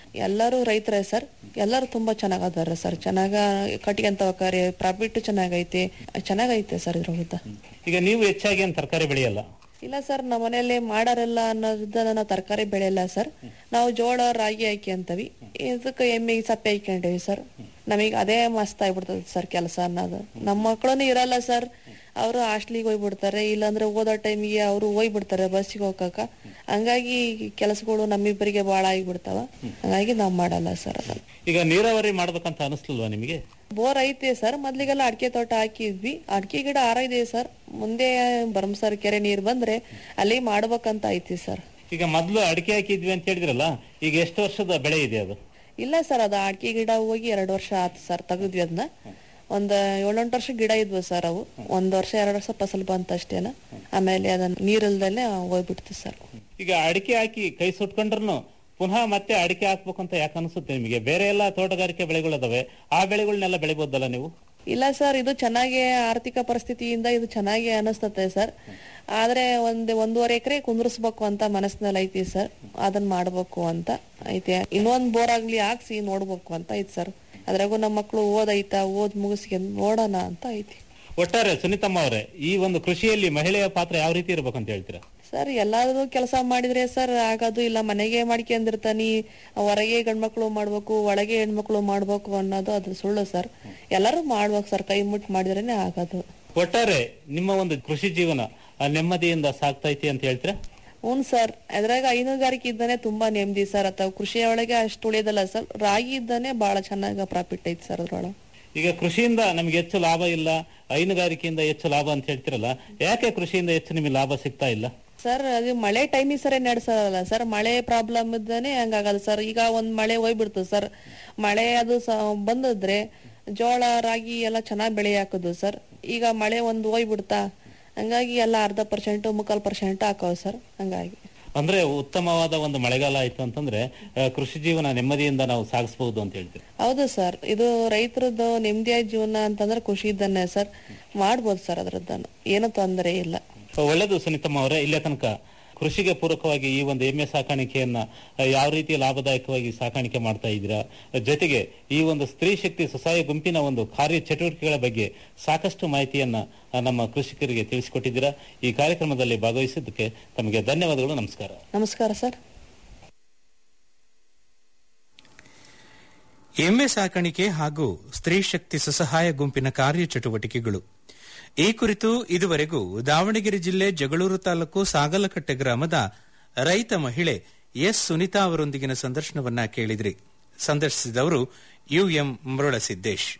ಎಲ್ಲರೂ ರೈತರೇ ಸರ್ ಎಲ್ಲರೂ ತುಂಬಾ ಚೆನ್ನಾಗದಾರ ಸರ್ ಚೆನ್ನಾಗ ಕಟ್ಕೊಂತ ಹೋಗಾರೆ ಪ್ರಾಫಿಟ್ ಚೆನ್ನಾಗೈತೆ ಚೆನ್ನಾಗೈತೆ ಸರ್ ಇದ್ರೊಳದ ಈಗ ನೀವು ಹೆಚ್ಚಾಗಿ ಏನ್ ತರಕಾರಿ ಬೆಳೆಯಲ್ಲ ಇಲ್ಲ ಸರ್ ನಮ್ಮ ಮನೆಯಲ್ಲಿ ಮಾಡಾರಲ್ಲ ಅನ್ನೋದನ್ನ ನಾವು ತರಕಾರಿ ಬೆಳೆಯಲ್ಲ ಸರ್ ನಾವು ಜೋಳ ರಾಗಿ ಹಾಕಿ ಅಂತವಿ ಇದಕ್ಕೆ ಎಮ್ಮಿಗೆ ಸಪ್ಪೆ ಹಾಕೊಂಡೇವಿ ಸರ್ ನಮಗೆ ಅದೇ ಮಸ್ತ್ ಆಗ್ಬಿಡ್ತದೆ ಸರ್ ಕೆಲಸ ಅನ್ನೋದು ನಮ್ಮ ಮಕ್ಕಳನ್ನು ಇರಲ್ಲ ಸರ್ ಅವರು ಹಾಸ್ಟ್ಲಿಗೆ ಹೋಗ್ಬಿಡ್ತಾರೆ ಇಲ್ಲಾಂದ್ರೆ ಓದೋ ಟೈಮಿಗೆ ಅವರು ಹೋಗ್ಬಿಡ್ತಾರೆ ಬಸ್ಸಿಗೆ ಹೋಗಕ ಹಂಗಾಗಿ ಕೆಲಸಗಳು ನಮ್ಮಿಬ್ಬರಿಗೆ ಬಹಳ ಆಗಿಬಿಡ್ತಾವ ಹಂಗಾಗಿ ನಾವ್ ಮಾಡಲ್ಲ ಸರ್ ಅದನ್ನ ಈಗ ನೀರಾವರಿ ಮಾಡ್ಬೇಕಂತ ಅನಿಸ್ಲಿಲ್ವಾ ನಿಮಗೆ ಬೋರ್ ಐತೆ ಸರ್ ಮೊದ್ಲಿಗೆಲ್ಲ ಅಡಿಕೆ ತೋಟ ಹಾಕಿದ್ವಿ ಅಡಿಕೆ ಗಿಡ ಆರೈದೆ ಸರ್ ಮುಂದೆ ಭರಮಸಾರ ಕೆರೆ ನೀರ್ ಬಂದ್ರೆ ಅಲ್ಲಿ ಮಾಡ್ಬೇಕಂತ ಐತಿ ಸರ್ ಈಗ ಮೊದ್ಲು ಅಡಿಕೆ ಹಾಕಿದ್ವಿ ಅಂತ ಹೇಳಿದ್ರಲ್ಲ ಈಗ ಎಷ್ಟು ವರ್ಷದ ಬೆಳೆ ಇದೆ ಅದು ಇಲ್ಲ ಸರ್ ಅದು ಅಡಿಕೆ ಗಿಡ ಹೋಗಿ ಎರಡು ವರ್ಷ ಆತು ಸರ್ ತೆಗೆದ್ವಿ ಅದನ್ನ ಒಂದ್ ಏಳೆಂಟು ವರ್ಷ ಗಿಡ ಇದ್ವು ಸರ್ ಅವು ಒಂದ್ ವರ್ಷ ಎರಡು ವರ್ಷ ಫಸಲ್ ಬಂತ ಅಷ್ಟೇನ ಆಮೇಲೆ ಅದನ್ನ ನೀರಿಲ್ದಲೆ ಹೋಗ್ಬಿಡ್ತು ಸರ್ ಈಗ ಅಡಿಕೆ ಹಾಕಿ ಕೈ ಸುಟ್ಕೊಂಡ್ರು ಪುನಃ ಮತ್ತೆ ಅಡಿಕೆ ಹಾಕ್ಬೇಕು ಅಂತ ಯಾಕೆ ಅನಿಸುತ್ತೆ ನಿಮಗೆ ಬೇರೆ ಎಲ್ಲ ತೋಟಗಾರಿಕೆ ಬೆಳೆಗಳಿದಾವೆ ಆ ಬೆಳೆಗಳನ್ನೆಲ್ಲ ಬೆಳಿಬೋದಲ್ಲ ನೀವು ಇಲ್ಲ ಸರ್ ಇದು ಚೆನ್ನಾಗಿ ಆರ್ಥಿಕ ಪರಿಸ್ಥಿತಿಯಿಂದ ಇದು ಚೆನ್ನಾಗಿ ಅನಿಸ್ತತೆ ಸರ್ ಆದ್ರೆ ಒಂದ್ ಒಂದೂವರೆ ಎಕರೆ ಕುಂದ್ರಿಸ್ಬೇಕು ಅಂತ ಮನಸ್ಸಿನಲ್ಲಿ ಐತಿ ಸರ್ ಅದನ್ನ ಮಾಡ್ಬೇಕು ಅಂತ ಐತೆ ಇನ್ನೊಂದ್ ಬೋರ್ ಆಗ್ಲಿ ಹಾಕ್ಸಿ ನೋಡ್ಬೇಕು ಅಂತ ಐತಿ ಸರ್ ಅದ್ರಾಗೂ ನಮ್ಮ ಮಕ್ಳು ಓದೈತಾ ಓದ್ ಮುಗಿಸ್ಕೊಂಡ್ ನೋಡೋಣ ಅಂತ ಐತಿ ಒಟ್ಟಾರೆ ಸುನೀತಮ್ಮ ಅವರೇ ಈ ಒಂದು ಕೃಷಿಯಲ್ಲಿ ಮಹಿಳೆಯ ಪಾತ್ರ ಯಾವ ರೀತಿ ಇರ್ಬೇಕಂತ ಹೇಳ್ತೀರಾ ಸರ್ ಎಲ್ಲಾದ್ರೂ ಕೆಲಸ ಮಾಡಿದ್ರೆ ಸರ್ ಆಗೋದು ಇಲ್ಲ ಮನೆಗೆ ಮಾಡ್ಕೊಂಡಿರ್ತಾನಿ ಹೊರಗೆ ಗಂಡ್ಮಕ್ಳು ಮಾಡ್ಬೇಕು ಒಳಗೆ ಹೆಣ್ಮಕ್ಳು ಮಾಡ್ಬೇಕು ಅನ್ನೋದು ಅದು ಸುಳ್ಳು ಸರ್ ಎಲ್ಲರೂ ಮಾಡ್ಬೇಕು ಸರ್ ಕೈ ಮುಟ್ಟು ಮಾಡಿದ್ರೇನೆ ಆಗೋದು ಒಟ್ಟಾರೆ ನಿಮ್ಮ ಒಂದು ಕೃಷಿ ಜೀವನ ಆ, ನೆಮ್ಮದಿಯಿಂದ ಸಾಗ್ತೈತಿ ಅಂತ ಹೇಳ್ತೀರಾ ಹ್ಞೂ ಸರ್ ಅದ್ರಾಗ ಹೈನುಗಾರಿಕೆ ಇದ್ದಾನೆ ತುಂಬಾ ನೆಮ್ಮದಿ ಸರ್ ಅಥವಾ ಕೃಷಿ ಒಳಗೆ ಅಷ್ಟು ಉಳಿಯೋದಲ್ಲ ಸರ್ ರಾಗಿ ಇದ್ದಾನೆ ಬಹಳ ಚೆನ್ನಾಗಿ ಪ್ರಾಫಿಟ್ ಐತಿ ಸರ್ ಅದ್ರೊಳಗೆ ಈಗ ಕೃಷಿಯಿಂದ ನಮ್ಗೆ ಹೆಚ್ಚು ಲಾಭ ಇಲ್ಲ ಹೈನುಗಾರಿಕೆಯಿಂದ ಹೆಚ್ಚು ಲಾಭ ಅಂತ ಹೇಳ್ತಿರಲ್ಲ ಯಾಕೆ ಕೃಷಿಯಿಂದ ಹೆಚ್ಚು ನಿಮಗೆ ಲಾಭ ಸಿಗ್ತಾ ಇಲ್ಲ ಸರ್ ಅದು ಮಳೆ ಟೈಮಿಗೆ ಸರಿ ನಡೆಸಲ್ಲ ಸರ್ ಮಳೆ ಪ್ರಾಬ್ಲಮ್ ಇದ್ದಾನೆ ಹಂಗಾಗಲ್ಲ ಸರ್ ಈಗ ಒಂದ್ ಮಳೆ ಹೋಗ್ಬಿಡ್ತು ಸರ್ ಮಳೆ ಅದು ಸ- ಬಂದಿದ್ರೆ ಜೋಳ ರಾಗಿ ಎಲ್ಲ ಚೆನ್ನಾಗಿ ಬೆಳೆ ಹಾಕೋದು ಸರ್ ಈಗ ಮಳೆ ಒಂದು ಹೋಗ್ಬಿಡ್ತಾ ಹಂಗಾಗಿ ಎಲ್ಲ ಅರ್ಧ ಪರ್ಸೆಂಟ್ ಮುಕ್ಕಾಲ್ ಪರ್ಸೆಂಟ್ ಹಾಕವ್ ಸರ್ ಹಂಗಾಗಿ ಅಂದ್ರೆ ಉತ್ತಮವಾದ ಒಂದು ಮಳೆಗಾಲ ಆಯ್ತು ಅಂತಂದ್ರೆ ಆ, ಕೃಷಿ ಜೀವನ ನೆಮ್ಮದಿಯಿಂದ ನಾವು ಸಾಗಿಸಬಹುದು ಅಂತ ಹೇಳ್ತೀವಿ ಹೌದು ಸರ್ ಇದು ರೈತರದ್ದು ನೆಮ್ಮದಿಯಾದ ಜೀವನ ಅಂತಂದ್ರೆ ಖುಷಿ ಇದ್ದಾನೆ ಸರ್ ಮಾಡ್ಬೋದು ಸರ್ ಅದ್ರದ್ದನ್ನು ಏನು ತೊಂದರೆ ಇಲ್ಲ ಒಳ್ಳೆದು ಸುನೀತಮ್ಮ ಅವರೇ ಇಲ್ಲೇ ತನಕ ಕೃಷಿಗೆ ಪೂರಕವಾಗಿ ಈ ಒಂದು ಎಮ್ಮೆ ಸಾಕಾಣಿಕೆಯನ್ನ ಆ, ಯಾವ ರೀತಿ ಲಾಭದಾಯಕವಾಗಿ ಸಾಕಾಣಿಕೆ ಮಾಡ್ತಾ ಇದ್ದೀರಾ ಜೊತೆಗೆ ಈ ಒಂದು ಸ್ತ್ರೀ ಶಕ್ತಿ ಸ್ವಸಹಾಯ ಗುಂಪಿನ ಒಂದು ಕಾರ್ಯ ಚಟುವಟಿಕೆಗಳ ಬಗ್ಗೆ ಸಾಕಷ್ಟು ಮಾಹಿತಿಯನ್ನ ಆ, ನಮ್ಮ ಕೃಷಿಕರಿಗೆ ತಿಳಿಸಿಕೊಟ್ಟಿದ್ದೀರಾ ಈ ಕಾರ್ಯಕ್ರಮದಲ್ಲಿ ಭಾಗವಹಿಸಿದ್ದಕ್ಕೆ ತಮಗೆ ಧನ್ಯವಾದಗಳು ನಮಸ್ಕಾರ ನಮಸ್ಕಾರ ಸರ್ ಎಮ್ಮೆ ಸಾಕಾಣಿಕೆ ಹಾಗೂ ಸ್ತ್ರೀ ಶಕ್ತಿ ಸ್ವಸಹಾಯ ಗುಂಪಿನ ಕಾರ್ಯಚಟುವಟಿಕೆಗಳು ಈ ಕುರಿತು ಇದುವರೆಗೂ ದಾವಣಗೆರೆ ಜಿಲ್ಲೆ ಜಗಳೂರು ತಾಲೂಕು ಸಾಗಲಕಟ್ಟೆ ಗ್ರಾಮದ ರೈತ ಮಹಿಳೆ ಎಸ್ ಸುನಿತಾ ಅವರೊಂದಿಗಿನ ಸಂದರ್ಶನವನ್ನ ಕೇಳಿದ್ರಿ ಸಂದರ್ಶಿಸಿದವರು ಯುಎಂ ಮರುಳಸಿದ್ದೇಶ್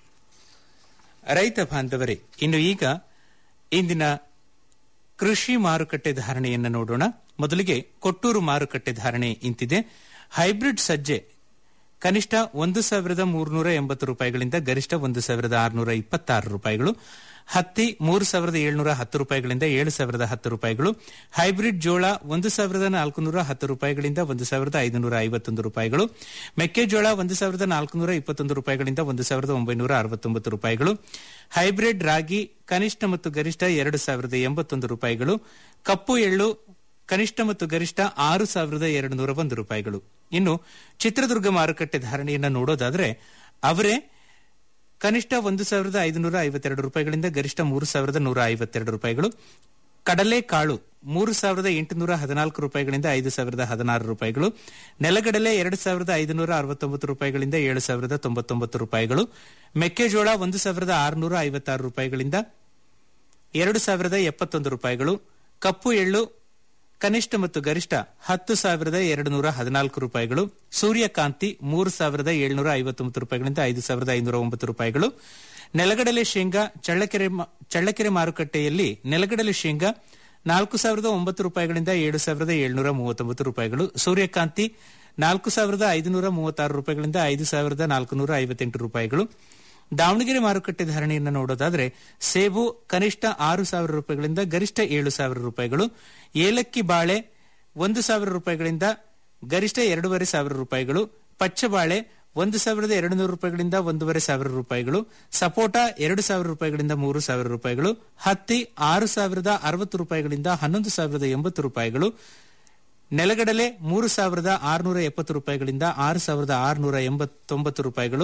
ರೈತ ಬಾಂಧವರೇ ಇನ್ನು ಈಗ ಇಂದಿನ ಕೃಷಿ ಮಾರುಕಟ್ಟೆ ಧಾರಣೆಯನ್ನು ನೋಡೋಣ ಮೊದಲಿಗೆ ಕೊಟ್ಟೂರು ಮಾರುಕಟ್ಟೆ ಧಾರಣೆ ಇಂತಿದೆ ಹೈಬ್ರಿಡ್ ಸಜ್ಜೆ ಕನಿಷ್ಠ ಒಂದು ಸಾವಿರದ ಮೂರುನೂರ ಎಂಬತ್ತು ರೂಪಾಯಿಗಳಿಂದ ಗರಿಷ್ಠ ಒಂದು ಸಾವಿರದ ಆರುನೂರ ಇಪ್ಪತ್ತಾರು ರೂಪಾಯಿಗಳು ಹತ್ತಿ ಮೂರು ಸಾವಿರದ ಏಳ್ನೂರ ಹತ್ತು ರೂಪಾಯಿಗಳಿಂದ ಏಳು ಸಾವಿರದ ಹತ್ತು ರೂಪಾಯಿಗಳು ಹೈಬ್ರಿಡ್ ಜೋಳ ಒಂದು ಸಾವಿರದ ನಾಲ್ಕುನೂರ ಹತ್ತು ರೂಪಾಯಿಗಳಿಂದ ಒಂದು ಸಾವಿರದ ಐದುನೂರ ಐವತ್ತೊಂದು ರೂಪಾಯಿಗಳು ಮೆಕ್ಕೆಜೋಳ ಒಂದು ಸಾವಿರದ ನಾಲ್ಕುನೂರ ಇಪ್ಪತ್ತೊಂದು ರೂಪಾಯಿಗಳಿಂದ ಒಂದು ಸಾವಿರದ ಒಂಬೈನೂರ ಅರವತ್ತೊಂಬತ್ತು ರೂಪಾಯಿಗಳು ಹೈಬ್ರಿಡ್ ರಾಗಿ ಕನಿಷ್ಠ ಮತ್ತು ಗರಿಷ್ಠ ಎರಡು ಸಾವಿರದ ಎಂಬತ್ತೊಂದು ರೂಪಾಯಿಗಳು ಕಪ್ಪು ಎಳ್ಳು ಕನಿಷ್ಠ ಮತ್ತು ಗರಿಷ್ಠ ಆರು ಸಾವಿರದ ಎರಡು ನೂರ ಒಂದು ರೂಪಾಯಿಗಳು ಇನ್ನು ಚಿತ್ರದುರ್ಗ ಮಾರುಕಟ್ಟೆ ಧಾರಣೆಯನ್ನ ನೋಡೋದಾದ್ರೆ ಅವರೇ ಕನಿಷ್ಠ ಒಂದು ಸಾವಿರದ ಐದುನೂರ ಐವತ್ತೆರಡು ರೂಪಾಯಿಗಳಿಂದ ಗರಿಷ್ಠ ಮೂರು ಸಾವಿರದ ನೂರ ಐವತ್ತೆರಡು ರೂಪಾಯಿಗಳು ಕಡಲೆಕಾಳು ಮೂರು ಸಾವಿರದ ಎಂಟುನೂರ ಹದಿನಾಲ್ಕು ರೂಪಾಯಿಗಳಿಂದ ಐದು ಸಾವಿರದ ಹದಿನಾರು ರೂಪಾಯಿಗಳು ನೆಲಗಡಲೆ ಎರಡು ಸಾವಿರದ ಐದುನೂರ ಅರವತ್ತೊಂಬತ್ತು ರೂಪಾಯಿಗಳಿಂದ ಏಳು ಸಾವಿರದ ತೊಂಬತ್ತೊಂಬತ್ತು ರೂಪಾಯಿಗಳು ಮೆಕ್ಕೆಜೋಳ ಒಂದು ಸಾವಿರದ ಆರುನೂರ ಐವತ್ತಾರು ರೂಪಾಯಿಗಳಿಂದ ಎರಡು ಸಾವಿರದ ಎಪ್ಪತ್ತೊಂದು ರೂಪಾಯಿಗಳು ಕಪ್ಪು ಎಳ್ಳು ಕನಿಷ್ಠ ಮತ್ತು ಗರಿಷ್ಠ ಹತ್ತು ಸಾವಿರದ ಎರಡು ನೂರ ಹದಿನಾಲ್ಕು ರೂಪಾಯಿಗಳು ಸೂರ್ಯಕಾಂತಿ ಮೂರು ಸಾವಿರದ ಏಳ್ನೂರ ಐವತ್ತೊಂಬತ್ತು ರೂಪಾಯಿಗಳಿಂದ ಐದು ಸಾವಿರದ ಐನೂರ ಒಂಬತ್ತು ರೂಪಾಯಿಗಳು ನೆಲಗಡಲೆ ಶೇಂಗಾ ಚಳ್ಳಕೆರೆ ಮ- ಚಳ್ಳಕೆರೆ ಮಾರುಕಟ್ಟೆಯಲ್ಲಿ ನೆಲಗಡಲೆ ಶೇಂಗಾ ನಾಲ್ಕು ಸಾವಿರದ ಒಂಬತ್ತು ರೂಪಾಯಿಗಳಿಂದ ಏಳು ಸಾವಿರದ ಏಳ್ನೂರ ಮೂವತ್ತೊಂಬತ್ತು ರೂಪಾಯಿಗಳು ಸೂರ್ಯಕಾಂತಿ ನಾಲ್ಕು ಸಾವಿರದ ಐದುನೂರ ಮೂವತ್ತಾರು ರೂಪಾಯಿಗಳಿಂದ ಐದು ಸಾವಿರದ ನಾಲ್ಕುನೂರ ಐವತ್ತೆಂಟು ರೂಪಾಯಿಗಳು ದಾವಣಗೆರೆ ಮಾರುಕಟ್ಟೆ ಧಾರಣೆಯನ್ನು ನೋಡೋದಾದ್ರೆ ಸೇಬು ಕನಿಷ್ಠ ಆರು ಸಾವಿರ ರೂಪಾಯಿಗಳಿಂದ ಗರಿಷ್ಠ ಏಳು ಸಾವಿರ ರೂಪಾಯಿಗಳು ಏಲಕ್ಕಿ ಬಾಳೆ ಒಂದು ಸಾವಿರ ರೂಪಾಯಿಗಳಿಂದ ಗರಿಷ್ಠ ಎರಡೂವರೆ ಸಾವಿರ ರೂಪಾಯಿಗಳು ಪಚ್ಚಬಾಳೆ ಒಂದು ಸಾವಿರದ ಎರಡು ನೂರು ರೂಪಾಯಿಗಳಿಂದ ಒಂದೂವರೆ ಸಾವಿರ ರೂಪಾಯಿಗಳು ಸಪೋಟ ಎರಡು ಸಾವಿರ ರೂಪಾಯಿಗಳಿಂದ ಮೂರು ಸಾವಿರ ರೂಪಾಯಿಗಳು ಹತ್ತಿ ಆರು ಸಾವಿರದ ಅರವತ್ತು ರೂಪಾಯಿಗಳಿಂದ ಹನ್ನೊಂದು ಸಾವಿರದ ಎಂಬತ್ತು ರೂಪಾಯಿಗಳು ನೆಲಗಡಲೆ ಮೂರು ಸಾವಿರದ ಆರುನೂರ ಎಪ್ಪತ್ತು ರೂಪಾಯಿಗಳಿಂದ ಆರು ಸಾವಿರದ ಆರುನೂರ ಎಂಬತ್ತೊಂಬತ್ತು ರೂಪಾಯಿಗಳು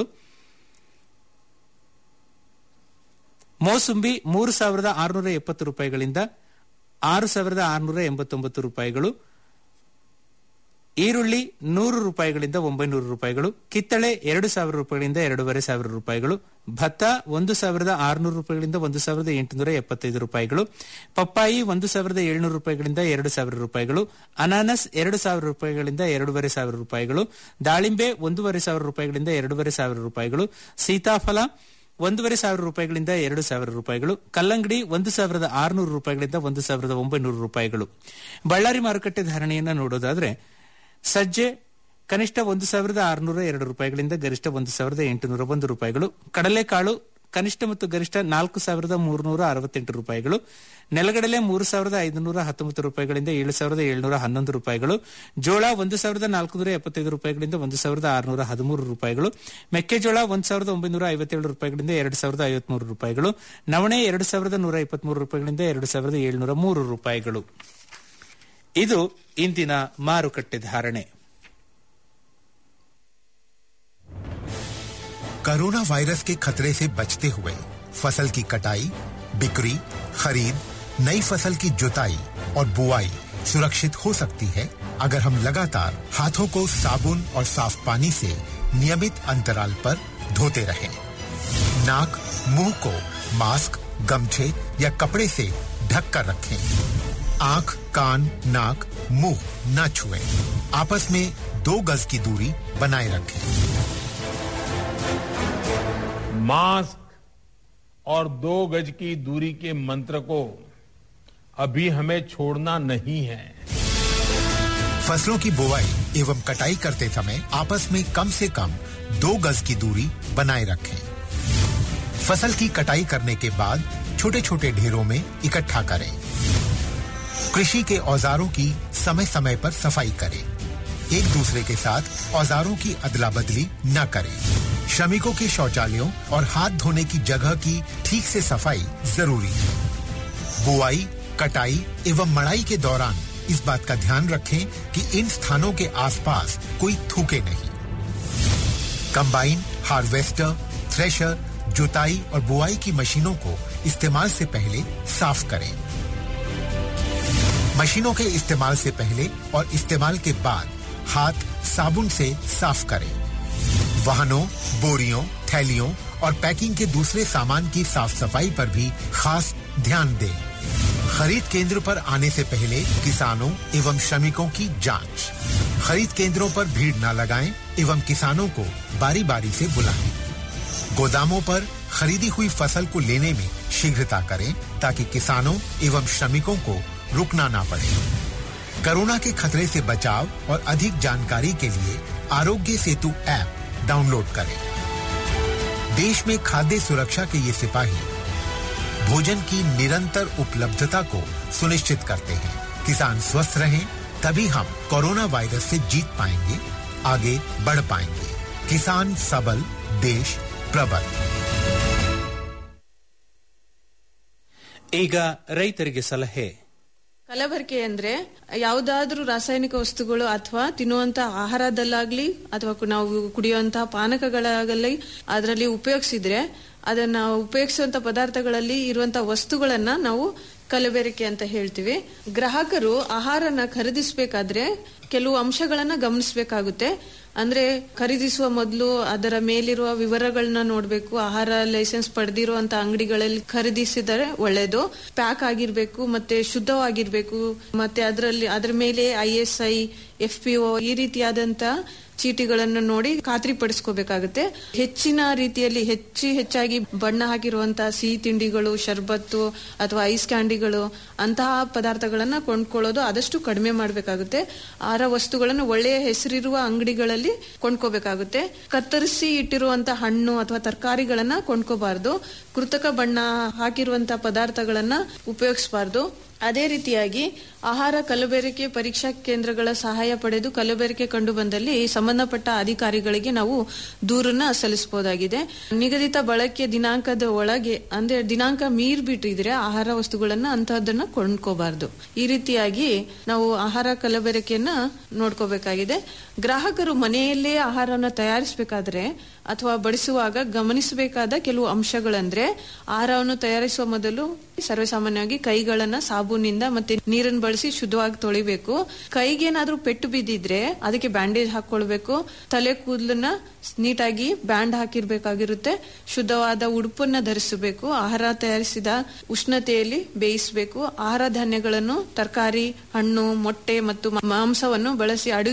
ಮೋಸುಂಬಿ ಮೂರು ಸಾವಿರದ ಆರುನೂರ ಎಪ್ಪತ್ತು ರೂಪಾಯಿಗಳಿಂದ ಆರು ಸಾವಿರದ ಆರುನೂರ ಎಂಬತ್ತೊಂಬತ್ತು ರೂಪಾಯಿಗಳು ಈರುಳ್ಳಿ ನೂರು ರೂಪಾಯಿಗಳಿಂದ ಒಂಬೈನೂರು ರೂಪಾಯಿಗಳು ಕಿತ್ತಳೆ ಎರಡು ಸಾವಿರ ರೂಪಾಯಿಗಳಿಂದ ಎರಡೂವರೆ ಸಾವಿರ ರೂಪಾಯಿಗಳು ಭತ್ತ ಒಂದು ಸಾವಿರದ ಆರುನೂರು ರೂಪಾಯಿಗಳಿಂದ ಒಂದು ಸಾವಿರದ ಎಂಟುನೂರ ಎಪ್ಪತ್ತೈದು ರೂಪಾಯಿಗಳು ಪಪ್ಪಾಯಿ ಒಂದು ಸಾವಿರದ ಏಳ್ನೂರು ರೂಪಾಯಿಗಳಿಂದ ಎರಡು ಸಾವಿರ ರೂಪಾಯಿಗಳು ಅನಾನಸ್ ಎರಡು ಸಾವಿರ ರೂಪಾಯಿಗಳಿಂದ ಎರಡೂವರೆ ಸಾವಿರ ರೂಪಾಯಿಗಳು ದಾಳಿಂಬೆ ಒಂದೂವರೆ ಸಾವಿರ ರೂಪಾಯಿಗಳಿಂದ ಎರಡೂವರೆ ಸಾವಿರ ರೂಪಾಯಿಗಳು ಸೀತಾಫಲ ಒಂದೂವರೆ ಸಾವಿರ ರೂಪಾಯಿಗಳಿಂದ ಎರಡು ಸಾವಿರ ರೂಪಾಯಿಗಳು ಕಲ್ಲಂಗಡಿ ಒಂದು ಸಾವಿರದ ಆರುನೂರು ರೂಪಾಯಿಗಳಿಂದ ಒಂದು ಸಾವಿರದ ಒಂಬೈನೂರು ರೂಪಾಯಿಗಳು ಬಳ್ಳಾರಿ ಮಾರುಕಟ್ಟೆ ಧಾರಣೆಯನ್ನ ನೋಡೋದಾದ್ರೆ ಸಜ್ಜೆ ಕನಿಷ್ಠ ಒಂದು ಸಾವಿರದ ಆರುನೂರ ಎರಡು ರೂಪಾಯಿಗಳಿಂದ ಗರಿಷ್ಠ ಒಂದು ಸಾವಿರದ ಎಂಟುನೂರ ಒಂದು ರೂಪಾಯಿಗಳು ಕಡಲೆಕಾಳು ಕನಿಷ್ಠ ಮತ್ತು ಗರಿಷ್ಠ ನಾಲ್ಕು ಸಾವಿರದ ಮೂರುನೂರ ಅರವತ್ತೆಂಟು ರೂಪಾಯಿಗಳು ನೆಲಗಡಲೆ ಮೂರು ಸಾವಿರದ ಐದುನೂರ ಹತ್ತೊಂಬತ್ತು ರೂಪಾಯಿಗಳಿಂದ ಏಳು ಸಾವಿರದ ಏಳುನೂರ ಹನ್ನೊಂದು ರೂಪಾಯಿಗಳು ಜೋಳ ಒಂದು ಸಾವಿರದ ನಾಲ್ಕುನೂರ ಎಪ್ಪತ್ತೈದು ರೂಪಾಯಿಗಳಿಂದ ಒಂದು ಸಾವಿರದ ಆರುನೂರ ಹದಿಮೂರು ರೂಪಾಯಿಗಳು ಮೆಕ್ಕೆಜೋಳ ಒಂದು ಸಾವಿರದ ಒಂಬೈನೂರ ಐವತ್ತೇಳು ರೂಪಾಯಿಗಳಿಂದ ಎರಡು ಸಾವಿರದ ಐವತ್ಮೂರು ರೂಪಾಯಿಗಳು ನವಣೆ ಎರಡು ಸಾವಿರದ ನೂರ ಇಪ್ಪತ್ಮೂರು ರೂಪಾಯಿಗಳಿಂದ ಎರಡು ಸಾವಿರದ ಏಳುನೂರ ಮೂರು ರೂಪಾಯಿಗಳು ಇದು ಇಂದಿನ ಮಾರುಕಟ್ಟೆ ಧಾರಣೆ कोरोना वायरस के खतरे से बचते हुए फसल की कटाई बिक्री खरीद नई फसल की जुताई और बुआई सुरक्षित हो सकती है अगर हम लगातार हाथों को साबुन और साफ पानी से नियमित अंतराल पर धोते रहें। नाक मुंह को मास्क गमछे या कपड़े से ढक कर रखें आंख कान नाक मुंह न छुएं। आपस में दो गज की दूरी बनाए रखें मास्क और दो गज की दूरी के मंत्र को अभी हमें छोड़ना नहीं है फसलों की बुवाई एवं कटाई करते समय आपस में कम से कम दो गज की दूरी बनाए रखें फसल की कटाई करने के बाद छोटे छोटे ढेरों में इकट्ठा करें कृषि के औजारों की समय समय पर सफाई करें एक दूसरे के साथ औजारों की अदला बदली न करें श्रमिकों के शौचालयों और हाथ धोने की जगह की ठीक से सफाई जरूरी है बुआई कटाई एवं मड़ाई के दौरान इस बात का ध्यान रखें कि इन स्थानों के आसपास कोई थूके नहीं कंबाइन हार्वेस्टर थ्रेशर जुताई और बुआई की मशीनों को इस्तेमाल से पहले साफ करें मशीनों के इस्तेमाल से पहले और इस्तेमाल के बाद हाथ साबुन से साफ करें वाहनों बोरियों थैलियों और पैकिंग के दूसरे सामान की साफ सफाई पर भी खास ध्यान दें खरीद केंद्र पर आने से पहले किसानों एवं श्रमिकों की जांच खरीद केंद्रों पर भीड़ न लगाएं एवं किसानों को बारी बारी से बुलाएं गोदामों पर खरीदी हुई फसल को लेने में शीघ्रता करें ताकि किसानों एवं श्रमिकों को रुकना ना पड़े कोरोना के खतरे से बचाव और अधिक जानकारी के लिए आरोग्य सेतु ऐप डाउनलोड करें देश में खाद्य सुरक्षा के ये सिपाही भोजन की निरंतर उपलब्धता को सुनिश्चित करते हैं किसान स्वस्थ रहें तभी हम कोरोना वायरस से जीत पाएंगे आगे बढ़ पाएंगे किसान सबल देश प्रबल ಈಗ ರೈತರಿಗೆ ಸಲಹೆ ಕಲಬೆರಕೆ ಅಂದ್ರೆ ಯಾವುದಾದ್ರೂ ರಾಸಾಯನಿಕ ವಸ್ತುಗಳು ಅಥವಾ ತಿನ್ನುವಂತ ಆಹಾರದಲ್ಲಾಗ್ಲಿ ಅಥವಾ ಕು- ನಾವು ಕುಡಿಯುವಂತಹ ಪಾನಕಗಳಾಗಲಿ ಅದರಲ್ಲಿ ಉಪಯೋಗಿಸಿದ್ರೆ ಅದನ್ನ ಉಪಯೋಗಿಸುವಂತ ಪದಾರ್ಥಗಳಲ್ಲಿ ಇರುವಂತಹ ವಸ್ತುಗಳನ್ನ ನಾವು ಕಲಬೆರಕೆ ಅಂತ ಹೇಳ್ತೀವಿ ಗ್ರಾಹಕರು ಆಹಾರನ ಖರೀದಿಸಬೇಕಾದ್ರೆ ಕೆಲವು ಅಂಶಗಳನ್ನ ಗಮನಿಸಬೇಕಾಗುತ್ತೆ ಅಂದ್ರೆ ಖರೀದಿಸುವ ಮೊದಲು ಅದರ ಮೇಲಿರುವ ವಿವರಗಳನ್ನ ನೋಡಬೇಕು ಆಹಾರ ಲೈಸೆನ್ಸ್ ಪಡೆದಿರುವಂತ ಅಂಗಡಿಗಳಲ್ಲಿ ಖರೀದಿಸಿದರೆ ಒಳ್ಳೆಯದು ಪ್ಯಾಕ್ ಆಗಿರ್ಬೇಕು ಮತ್ತೆ ಶುದ್ಧವಾಗಿರ್ಬೇಕು ಮತ್ತೆ ಅದರಲ್ಲಿ ಅದರ ಮೇಲೆ I S I F P O ಈ ರೀತಿಯಾದಂತ ಚೀಟಿಗಳನ್ನು ನೋಡಿ ಖಾತ್ರಿ ಪಡಿಸ್ಕೋಬೇಕಾಗುತ್ತೆ ಹೆಚ್ಚಿನ ರೀತಿಯಲ್ಲಿ ಹೆಚ್ಚು ಹೆಚ್ಚಾಗಿ ಬಣ್ಣ ಹಾಕಿರುವಂತಹ ಸಿಹಿ ತಿಂಡಿಗಳು ಶರ್ಬತ್ತು ಅಥವಾ ಐಸ್ ಕ್ಯಾಂಡಿಗಳು ಅಂತಹ ಪದಾರ್ಥಗಳನ್ನ ಕೊಂಡ್ಕೊಳ್ಳೋದು ಆದಷ್ಟು ಕಡಿಮೆ ಮಾಡಬೇಕಾಗುತ್ತೆ ಆಹಾರ ವಸ್ತುಗಳನ್ನು ಒಳ್ಳೆಯ ಹೆಸರಿರುವ ಅಂಗಡಿಗಳಲ್ಲಿ ಕೊಂಡ್ಕೋಬೇಕಾಗುತ್ತೆ ಕತ್ತರಿಸಿ ಇಟ್ಟಿರುವಂತಹ ಹಣ್ಣು ಅಥವಾ ತರಕಾರಿಗಳನ್ನ ಕೊಂಡ್ಕೋಬಾರ್ದು ಕೃತಕ ಬಣ್ಣ ಹಾಕಿರುವಂತಹ ಪದಾರ್ಥಗಳನ್ನ ಉಪಯೋಗಿಸಬಾರ್ದು ಅದೇ ರೀತಿಯಾಗಿ ಆಹಾರ ಕಲಬೆರಕೆ ಪರೀಕ್ಷಾ ಕೇಂದ್ರಗಳ ಸಹಾಯ ಪಡೆದು ಕಲಬೆರಕೆ ಕಂಡು ಬಂದಲ್ಲಿ ಸಂಬಂಧಪಟ್ಟ ಅಧಿಕಾರಿಗಳಿಗೆ ನಾವು ದೂರನ್ನ ಸಲ್ಲಿಸಬಹುದಾಗಿದೆ ನಿಗದಿತ ಬಳಕೆ ದಿನಾಂಕದ ಒಳಗೆ ಅಂದ್ರೆ ದಿನಾಂಕ ಮೀರ್ ಬಿಟ್ಟಿದ್ರೆ ಆಹಾರ ವಸ್ತುಗಳನ್ನ ಅಂತಹದನ್ನ ಕೊಂಡ್ಕೋಬಾರ್ದು ಈ ರೀತಿಯಾಗಿ ನಾವು ಆಹಾರ ಕಲಬೆರಕೆಯನ್ನ ನೋಡ್ಕೋಬೇಕಾಗಿದೆ ಗ್ರಾಹಕರು ಮನೆಯಲ್ಲೇ ಆಹಾರವನ್ನು ತಯಾರಿಸಬೇಕಾದ್ರೆ ಅಥವಾ ಬಡಿಸುವಾಗ ಗಮನಿಸಬೇಕಾದ ಕೆಲವು ಅಂಶಗಳಂದ್ರೆ ಆಹಾರವನ್ನು ತಯಾರಿಸುವ ಮೊದಲು ಸರ್ವೇಸಾಮಾನ್ಯವಾಗಿ ಕೈಗಳನ್ನ ಸಾಬೂನಿಂದ ಮತ್ತೆ ನೀರನ್ನು ಬಳಸಿ ಶುದ್ಧವಾಗಿ ತೊಳಿಬೇಕು ಕೈಗೇನಾದ್ರೂ ಪೆಟ್ಟು ಬಿದ್ದಿದ್ರೆ ಅದಕ್ಕೆ ಬ್ಯಾಂಡೇಜ್ ಹಾಕೊಳ್ಬೇಕು ತಲೆ ಕೂದಲನ್ನ ನೀಟಾಗಿ ಬ್ಯಾಂಡ್ ಹಾಕಿರ್ಬೇಕಾಗಿರುತ್ತೆ ಶುದ್ಧವಾದ ಉಡುಪನ್ನ ಧರಿಸಬೇಕು ಆಹಾರ ತಯಾರಿಸಿದ ಉಷ್ಣತೆಯಲ್ಲಿ ಬೇಯಿಸಬೇಕು ಆಹಾರ ಧಾನ್ಯಗಳನ್ನು ತರಕಾರಿ ಹಣ್ಣು ಮೊಟ್ಟೆ ಮತ್ತು ಮಾಂಸವನ್ನು ಬಳಸಿ ಅಡುಗೆ